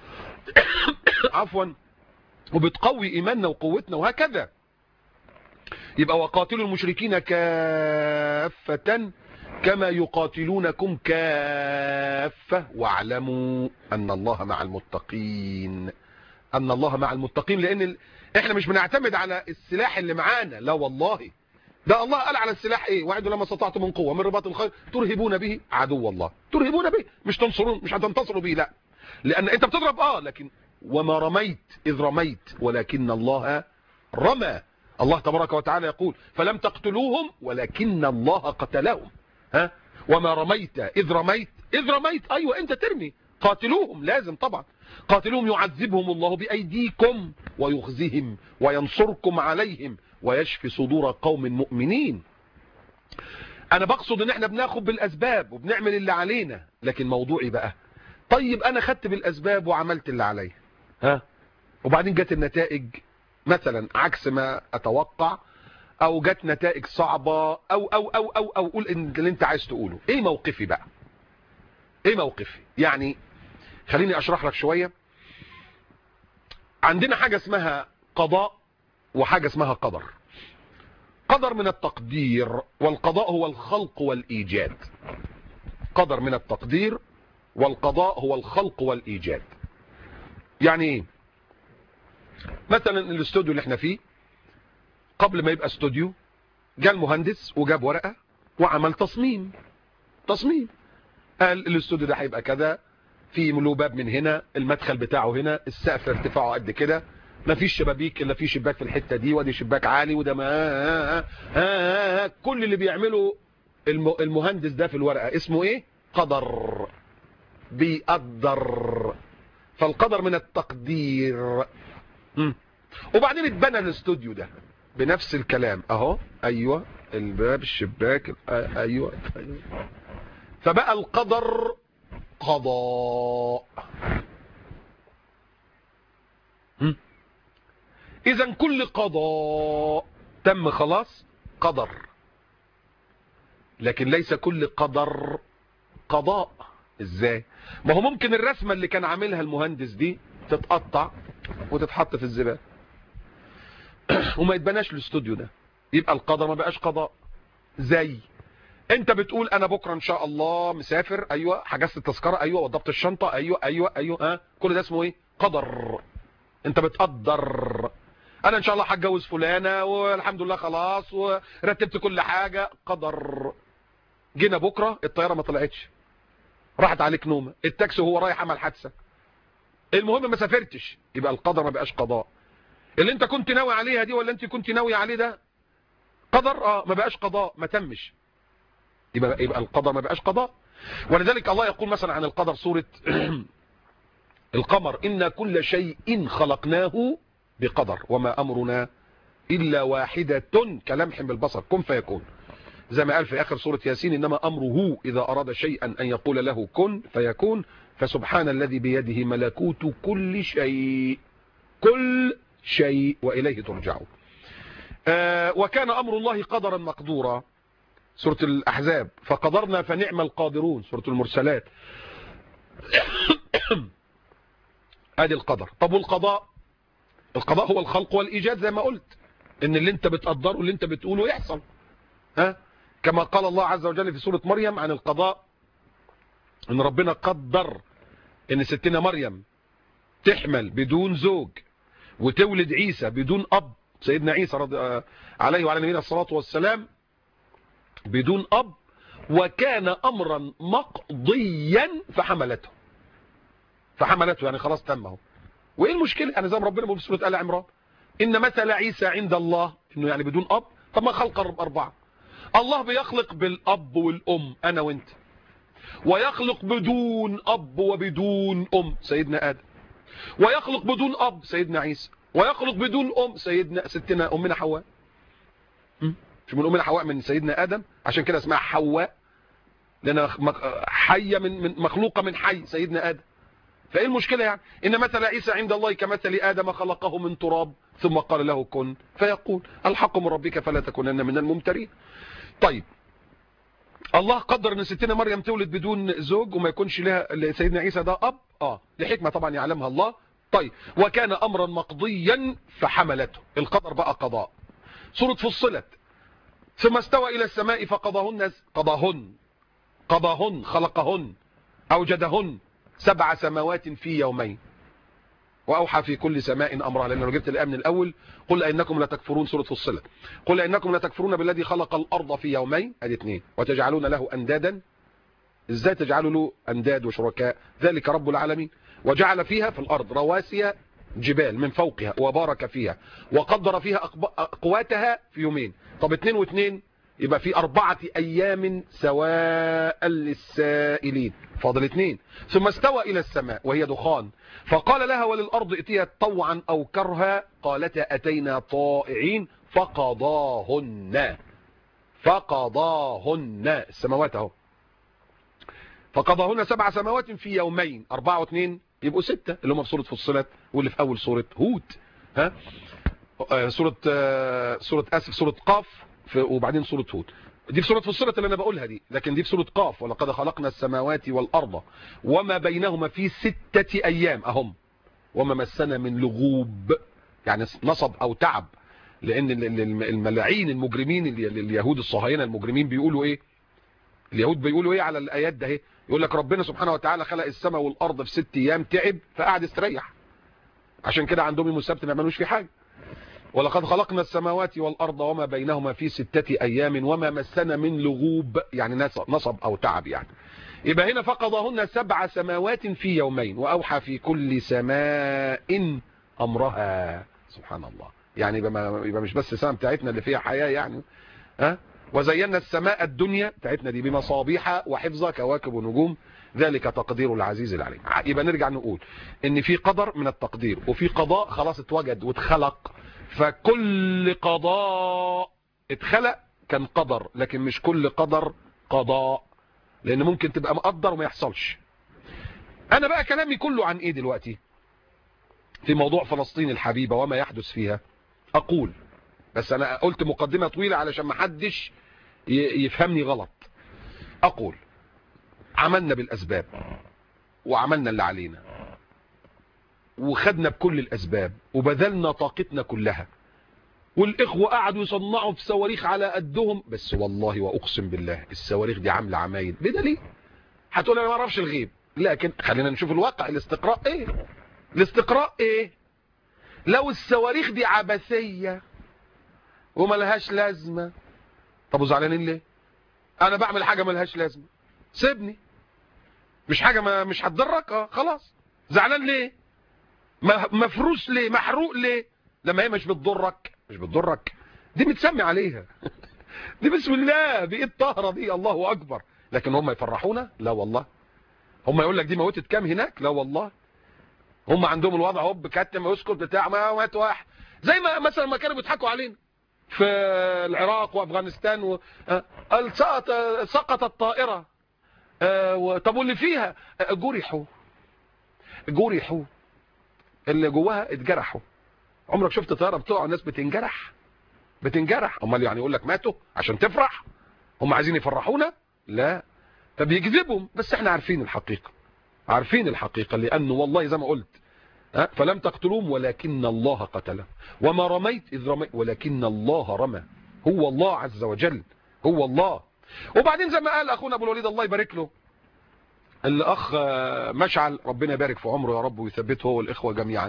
[SPEAKER 2] عفوا وبتقوي ايماننا وقوتنا وهكذا يبقى وقاتلوا المشركين كافة كما يقاتلونكم كافة واعلموا أن الله مع المتقين أن الله مع المتقين لأن ال... احنا مش بنعتمد على السلاح اللي معانا لا والله ده الله قال على السلاح ايه وعدوا لما استطعتم من قوة من رباط الخير ترهبون به عدو الله ترهبون به مش تنصرون مش هتنتصروا به لا لأن انت بتضرب اه لكن وما رميت إذ رميت ولكن الله رمى الله تبارك وتعالى يقول فلم تقتلوهم ولكن الله قتلهم ها وما رميت إذ رميت إذ رميت أيوة أنت ترمي قاتلوهم لازم طبعا قاتلوهم يعذبهم الله بأيديكم ويخزهم وينصركم عليهم ويشفي صدور قوم مؤمنين أنا بقصد إن احنا بناخد بالأسباب وبنعمل اللي علينا لكن موضوعي بقى طيب أنا خدت بالأسباب وعملت اللي عليا ها وبعدين جت النتائج مثلا عكس ما اتوقع او جت نتائج صعبة او او او او او قول إن اللي انت عايز تقوله ايه موقفي بقى ايه موقفي يعني خليني اشرح لك شوية عندنا حاجة اسمها قضاء وحاجة اسمها قدر قدر من التقدير والقضاء هو الخلق والايجاد قدر من التقدير والقضاء هو الخلق والايجاد يعني ايه مثلا الاستوديو اللي احنا فيه قبل ما يبقى استوديو جاء المهندس وجاب ورقة وعمل تصميم تصميم قال الاستوديو ده هيبقى كذا في له باب من هنا المدخل بتاعه هنا السقف ارتفاعه قد كده ما فيش شبابيك الا في شباك في الحته دي وادي شباك عالي وده ما آه آه آه آه كل اللي بيعمله الم- المهندس ده في الورقة اسمه ايه قدر بيقدر فالقدر من التقدير مم. وبعدين اتبنى الاستوديو ده بنفس الكلام اهو ايوه الباب الشباك آه، ايوه ايوه فبقى القدر قضاء اذا كل قضاء تم خلاص قدر لكن ليس كل قدر قضاء ازاي ما هو ممكن الرسمة اللي كان عاملها المهندس دي تتقطع وتتحط في الزبالة وما يتبناش الاستوديو ده يبقى القدر ما بقاش قضاء زي انت بتقول انا بكره ان شاء الله مسافر ايوه حجزت التذكره ايوه وضبط الشنطه ايوه ايوه ايوه ها كل ده اسمه ايه قدر انت بتقدر انا ان شاء الله هتجوز فلانه والحمد لله خلاص ورتبت كل حاجه قدر جينا بكره الطياره ما طلعتش راحت عليك نومه التاكسي وهو رايح عمل حادثه المهم ما سافرتش يبقى القدر ما بقاش قضاء اللي انت كنت ناوي عليها دي ولا انت كنت ناوي عليه ده قدر اه ما بقاش قضاء ما تمش يبقى يبقى القدر ما بقاش قضاء ولذلك الله يقول مثلا عن القدر سوره القمر إن كل شيء خلقناه بقدر وما أمرنا إلا واحدة كلمح بالبصر كن فيكون زي ما قال في آخر سورة ياسين إنما أمره إذا أراد شيئا أن يقول له كن فيكون فسبحان الذي بيده ملكوت كل شيء كل شيء وإليه ترجعون آه وكان أمر الله قدرا مقدورا سورة الأحزاب فقدرنا فنعم القادرون سورة المرسلات ادي القدر طب والقضاء القضاء هو الخلق والايجاد زي ما قلت ان اللي انت بتقدره اللي انت بتقوله يحصل ها كما قال الله عز وجل في سورة مريم عن القضاء ان ربنا قدر ان ستنا مريم تحمل بدون زوج وتولد عيسى بدون اب سيدنا عيسى رضي عليه وعلى نبينا الصلاة والسلام بدون اب وكان امرا مقضيا فحملته فحملته يعني خلاص تم اهو وايه المشكله يعني زي ما ربنا بيقول في سوره ال عمران ان مثل عيسى عند الله انه يعني بدون اب طب ما خلق اربعه الله بيخلق بالاب والام انا وانت ويخلق بدون اب وبدون ام سيدنا ادم ويخلق بدون اب سيدنا عيسى ويخلق بدون ام سيدنا ستنا امنا حواء مش من امنا حواء من سيدنا ادم عشان كده اسمها حواء لانها حيه من من مخلوقه من حي سيدنا ادم فايه المشكلة يعني ان مثل عيسى عند الله كمثل ادم خلقه من تراب ثم قال له كن فيقول الحق من ربك فلا تكونن من الممترين طيب الله قدر ان ستنا مريم تولد بدون زوج وما يكونش لها سيدنا عيسى ده اب اه لحكمة طبعا يعلمها الله طيب وكان امرا مقضيا فحملته القدر بقى قضاء سورة فصلت ثم استوى الى السماء فقضاهن قضاهن قضاهن خلقهن اوجدهن سبع سماوات في يومين وأوحى في كل سماء أمرها لأن لو جبت الآية من الأول قل أئنكم لتكفرون سورة فصلت قل أئنكم لتكفرون بالذي خلق الأرض في يومين أدي اثنين وتجعلون له أندادا إزاي تجعلوا له أنداد وشركاء ذلك رب العالمين وجعل فيها في الأرض رواسي جبال من فوقها وبارك فيها وقدر فيها أقواتها في يومين طب اثنين واثنين يبقى في أربعة أيام سواء للسائلين فاضل اثنين ثم استوى إلى السماء وهي دخان فقال لها وللأرض ائتيا طوعا أو كرها قالتا أتينا طائعين فقضاهن فقضاهن السماوات اهو فقضاهن سبع سماوات في يومين أربعة واثنين يبقوا ستة اللي هم في سورة فصلت واللي في أول سورة هود ها آه سورة آه سورة أسف سورة قاف وبعدين سورة هود دي في سورة فصلت اللي انا بقولها دي لكن دي في سورة قاف ولقد خلقنا السماوات والارض وما بينهما في ستة ايام اهم وما مسنا من لغوب يعني نصب او تعب لان الملاعين المجرمين اليهود الصهاينه المجرمين بيقولوا ايه اليهود بيقولوا ايه على الايات ده اهي يقول لك ربنا سبحانه وتعالى خلق السماء والارض في ست ايام تعب فقعد استريح عشان كده عندهم يوم السبت ما يعملوش فيه حاجه ولقد خلقنا السماوات والأرض وما بينهما في ستة أيام وما مسنا من لغوب يعني نصب أو تعب يعني يبقى هنا فقضهن سبع سماوات في يومين وأوحى في كل سماء أمرها سبحان الله يعني يبقى, يبقى مش بس السماء بتاعتنا اللي فيها حياة يعني ها وزينا السماء الدنيا بتاعتنا دي بمصابيح وحفظ كواكب ونجوم ذلك تقدير العزيز العليم يبقى نرجع نقول ان في قدر من التقدير وفي قضاء خلاص اتوجد واتخلق فكل قضاء اتخلق كان قدر لكن مش كل قدر قضاء لان ممكن تبقى مقدر وما يحصلش انا بقى كلامي كله عن ايه دلوقتي في موضوع فلسطين الحبيبة وما يحدث فيها اقول بس انا قلت مقدمة طويلة علشان ما حدش يفهمني غلط اقول عملنا بالاسباب وعملنا اللي علينا وخدنا بكل الاسباب وبذلنا طاقتنا كلها والاخوة قعدوا يصنعوا في صواريخ على قدهم بس والله واقسم بالله الصواريخ دي عاملة عمايل بدليل هتقول انا ما اعرفش الغيب لكن خلينا نشوف الواقع الاستقراء ايه الاستقراء ايه لو الصواريخ دي عبثية وملهاش لازمة طب وزعلانين ليه انا بعمل حاجة ملهاش لازمة سيبني مش حاجة ما مش هتضرك اه خلاص زعلان ليه مفروس ليه محروق ليه لما هي مش بتضرك مش بتضرك دي متسمي عليها دي بسم الله بايد طاهره دي الله اكبر لكن هم يفرحونا لا والله هم يقول لك دي موتت كام هناك لا والله هم عندهم الوضع هوب كتم يسكت بتاع ما مات واحد زي ما مثلا ما كانوا بيضحكوا علينا في العراق وافغانستان و... سقط سقطت طائره طب واللي فيها جرحوا جرحوا اللي جواها اتجرحوا عمرك شفت طياره بتقع الناس بتنجرح بتنجرح امال يعني يقول لك ماتوا عشان تفرح هم عايزين يفرحونا لا طب يكذبهم بس احنا عارفين الحقيقه عارفين الحقيقه لانه والله زي ما قلت فلم تقتلوهم ولكن الله قتلهم وما رميت اذ رميت ولكن الله رمى هو الله عز وجل هو الله وبعدين زي ما قال اخونا ابو الوليد الله يبارك له الاخ مشعل ربنا يبارك في عمره يا رب ويثبته هو والاخوه جميعا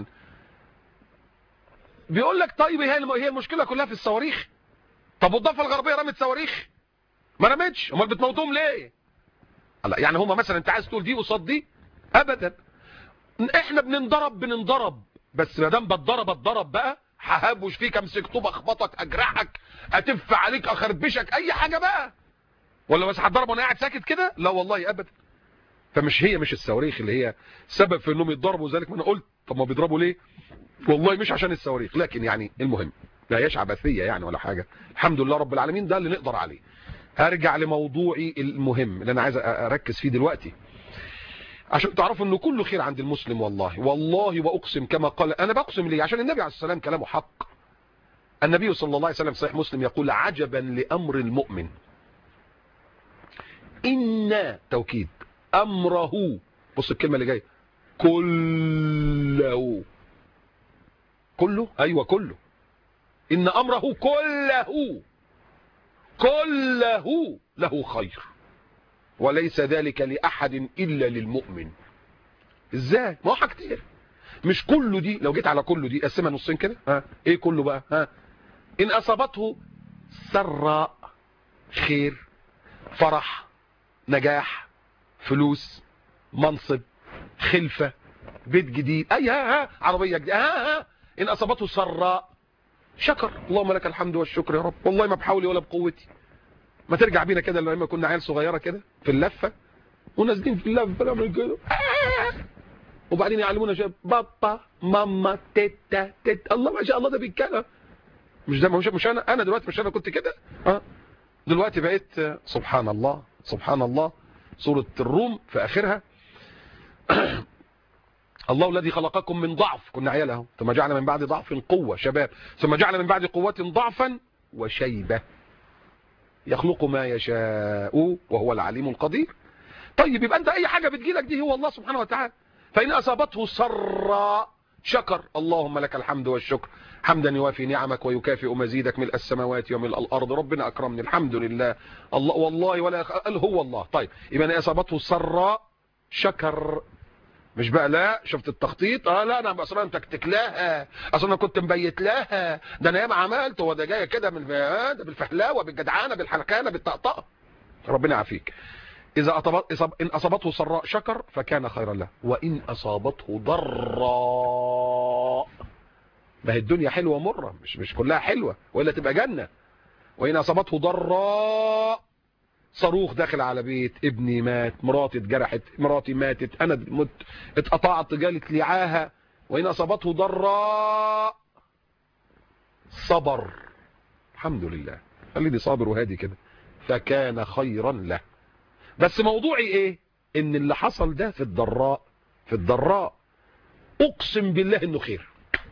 [SPEAKER 2] بيقول لك طيب هي هي المشكله كلها في الصواريخ طب والضفه الغربيه رمت صواريخ ما رمتش امال بتموتوهم ليه يعني هما مثلا انت عايز تقول دي قصاد دي ابدا احنا بننضرب بننضرب بس ما دام بتضرب اتضرب بقى ههبوش فيك امسك طوب اخبطك اجرحك اتف عليك اخربشك اي حاجه بقى ولا بس هتضرب وانا قاعد ساكت كده لا والله ابدا فمش هي مش الصواريخ اللي هي سبب في انهم يتضربوا ذلك ما انا قلت طب ما بيضربوا ليه والله مش عشان الصواريخ لكن يعني المهم لا هيش عبثيه يعني ولا حاجه الحمد لله رب العالمين ده اللي نقدر عليه هرجع لموضوعي المهم اللي انا عايز اركز فيه دلوقتي عشان تعرفوا انه كله خير عند المسلم والله والله واقسم كما قال انا بقسم ليه عشان النبي عليه السلام كلامه حق النبي صلى الله عليه وسلم صحيح مسلم يقول عجبا لامر المؤمن ان توكيد امره بص الكلمه اللي جايه كله كله ايوه كله ان امره كله كله له خير وليس ذلك لاحد الا للمؤمن ازاي ما هو حاجتين مش كله دي لو جيت على كله دي قسمها نصين كده ها ايه كله بقى ها ان اصابته سراء خير فرح نجاح فلوس منصب خلفه بيت جديد اي ها ها عربيه جديده ها ها ان اصابته سراء شكر اللهم لك الحمد والشكر يا رب والله ما بحولي ولا بقوتي ما ترجع بينا كده لما كنا عيال صغيره كده في اللفه ونازلين في اللفه نعمل كده وبعدين يعلمونا شيء بابا ماما تيتا تيتا الله ما شاء الله ده بيتكلم مش ده مش, مش انا انا دلوقتي مش انا كنت كده اه دلوقتي بقيت سبحان الله سبحان الله سوره الروم في اخرها الله الذي خلقكم من ضعف كنا عيال اهو ثم جعل من بعد ضعف قوه شباب ثم جعل من بعد قوه ضعفا وشيبه يخلق ما يشاء وهو العليم القدير طيب يبقى انت اي حاجه بتجيلك دي هو الله سبحانه وتعالى فان اصابته سرا شكر اللهم لك الحمد والشكر حمدا يوافي نعمك ويكافئ مزيدك ملء السماوات وملء الارض ربنا اكرمني الحمد لله الله والله ولا قال هو الله طيب يبقى ان اصابته سرا شكر مش بقى لا شفت التخطيط اه لا انا اصلا تكتك لها اصلا انا كنت مبيت لها ده انا ياما عملت هو ده جايه كده من آه ده بالفحلاوه بالجدعانه بالحركانه بالطقطقه ربنا يعافيك اذا أصاب ان اصابته سراء شكر فكان خيرا له وان اصابته ضراء ما هي الدنيا حلوه مره مش مش كلها حلوه ولا تبقى جنه وإن أصابته ضراء صاروخ داخل على بيت ابني مات مراتي اتجرحت مراتي ماتت أنا مت اتقطعت جالت لعاها وإن أصابته ضراء صبر الحمد لله خليني صابر وهادي كده فكان خيرا له بس موضوعي ايه ان اللي حصل ده في الضراء في الضراء اقسم بالله انه خير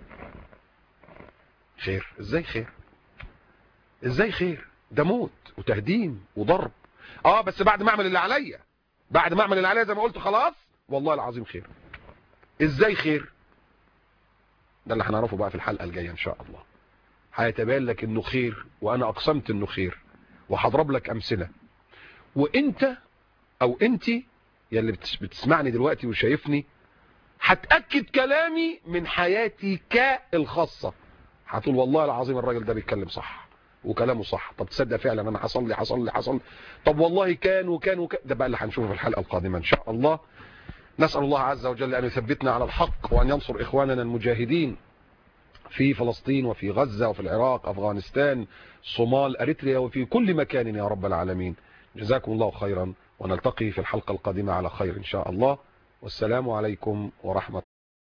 [SPEAKER 2] خير ازاي خير ازاي خير ده موت وتهديم وضرب اه بس بعد ما اعمل اللي عليا بعد ما اعمل اللي عليا زي ما قلت خلاص والله العظيم خير ازاي خير ده اللي هنعرفه بقى في الحلقه الجايه ان شاء الله هيتبين لك انه خير وانا اقسمت انه خير وهضرب لك امثله وانت او انت يلي بتس- بتسمعني دلوقتي وشايفني هتاكد كلامي من حياتي كالخاصه هتقول والله العظيم الراجل ده بيتكلم صح وكلامه صح طب تصدق فعلا انا حصل لي حصل لي حصل لي. طب والله كان وكان وكان ده بقى اللي هنشوفه في الحلقه القادمه ان شاء الله نسال الله عز وجل ان يثبتنا على الحق وان ينصر اخواننا المجاهدين في فلسطين وفي غزة وفي العراق أفغانستان صومال أريتريا وفي كل مكان يا رب العالمين جزاكم الله خيرا ونلتقي في الحلقة القادمة على خير إن شاء الله والسلام عليكم ورحمة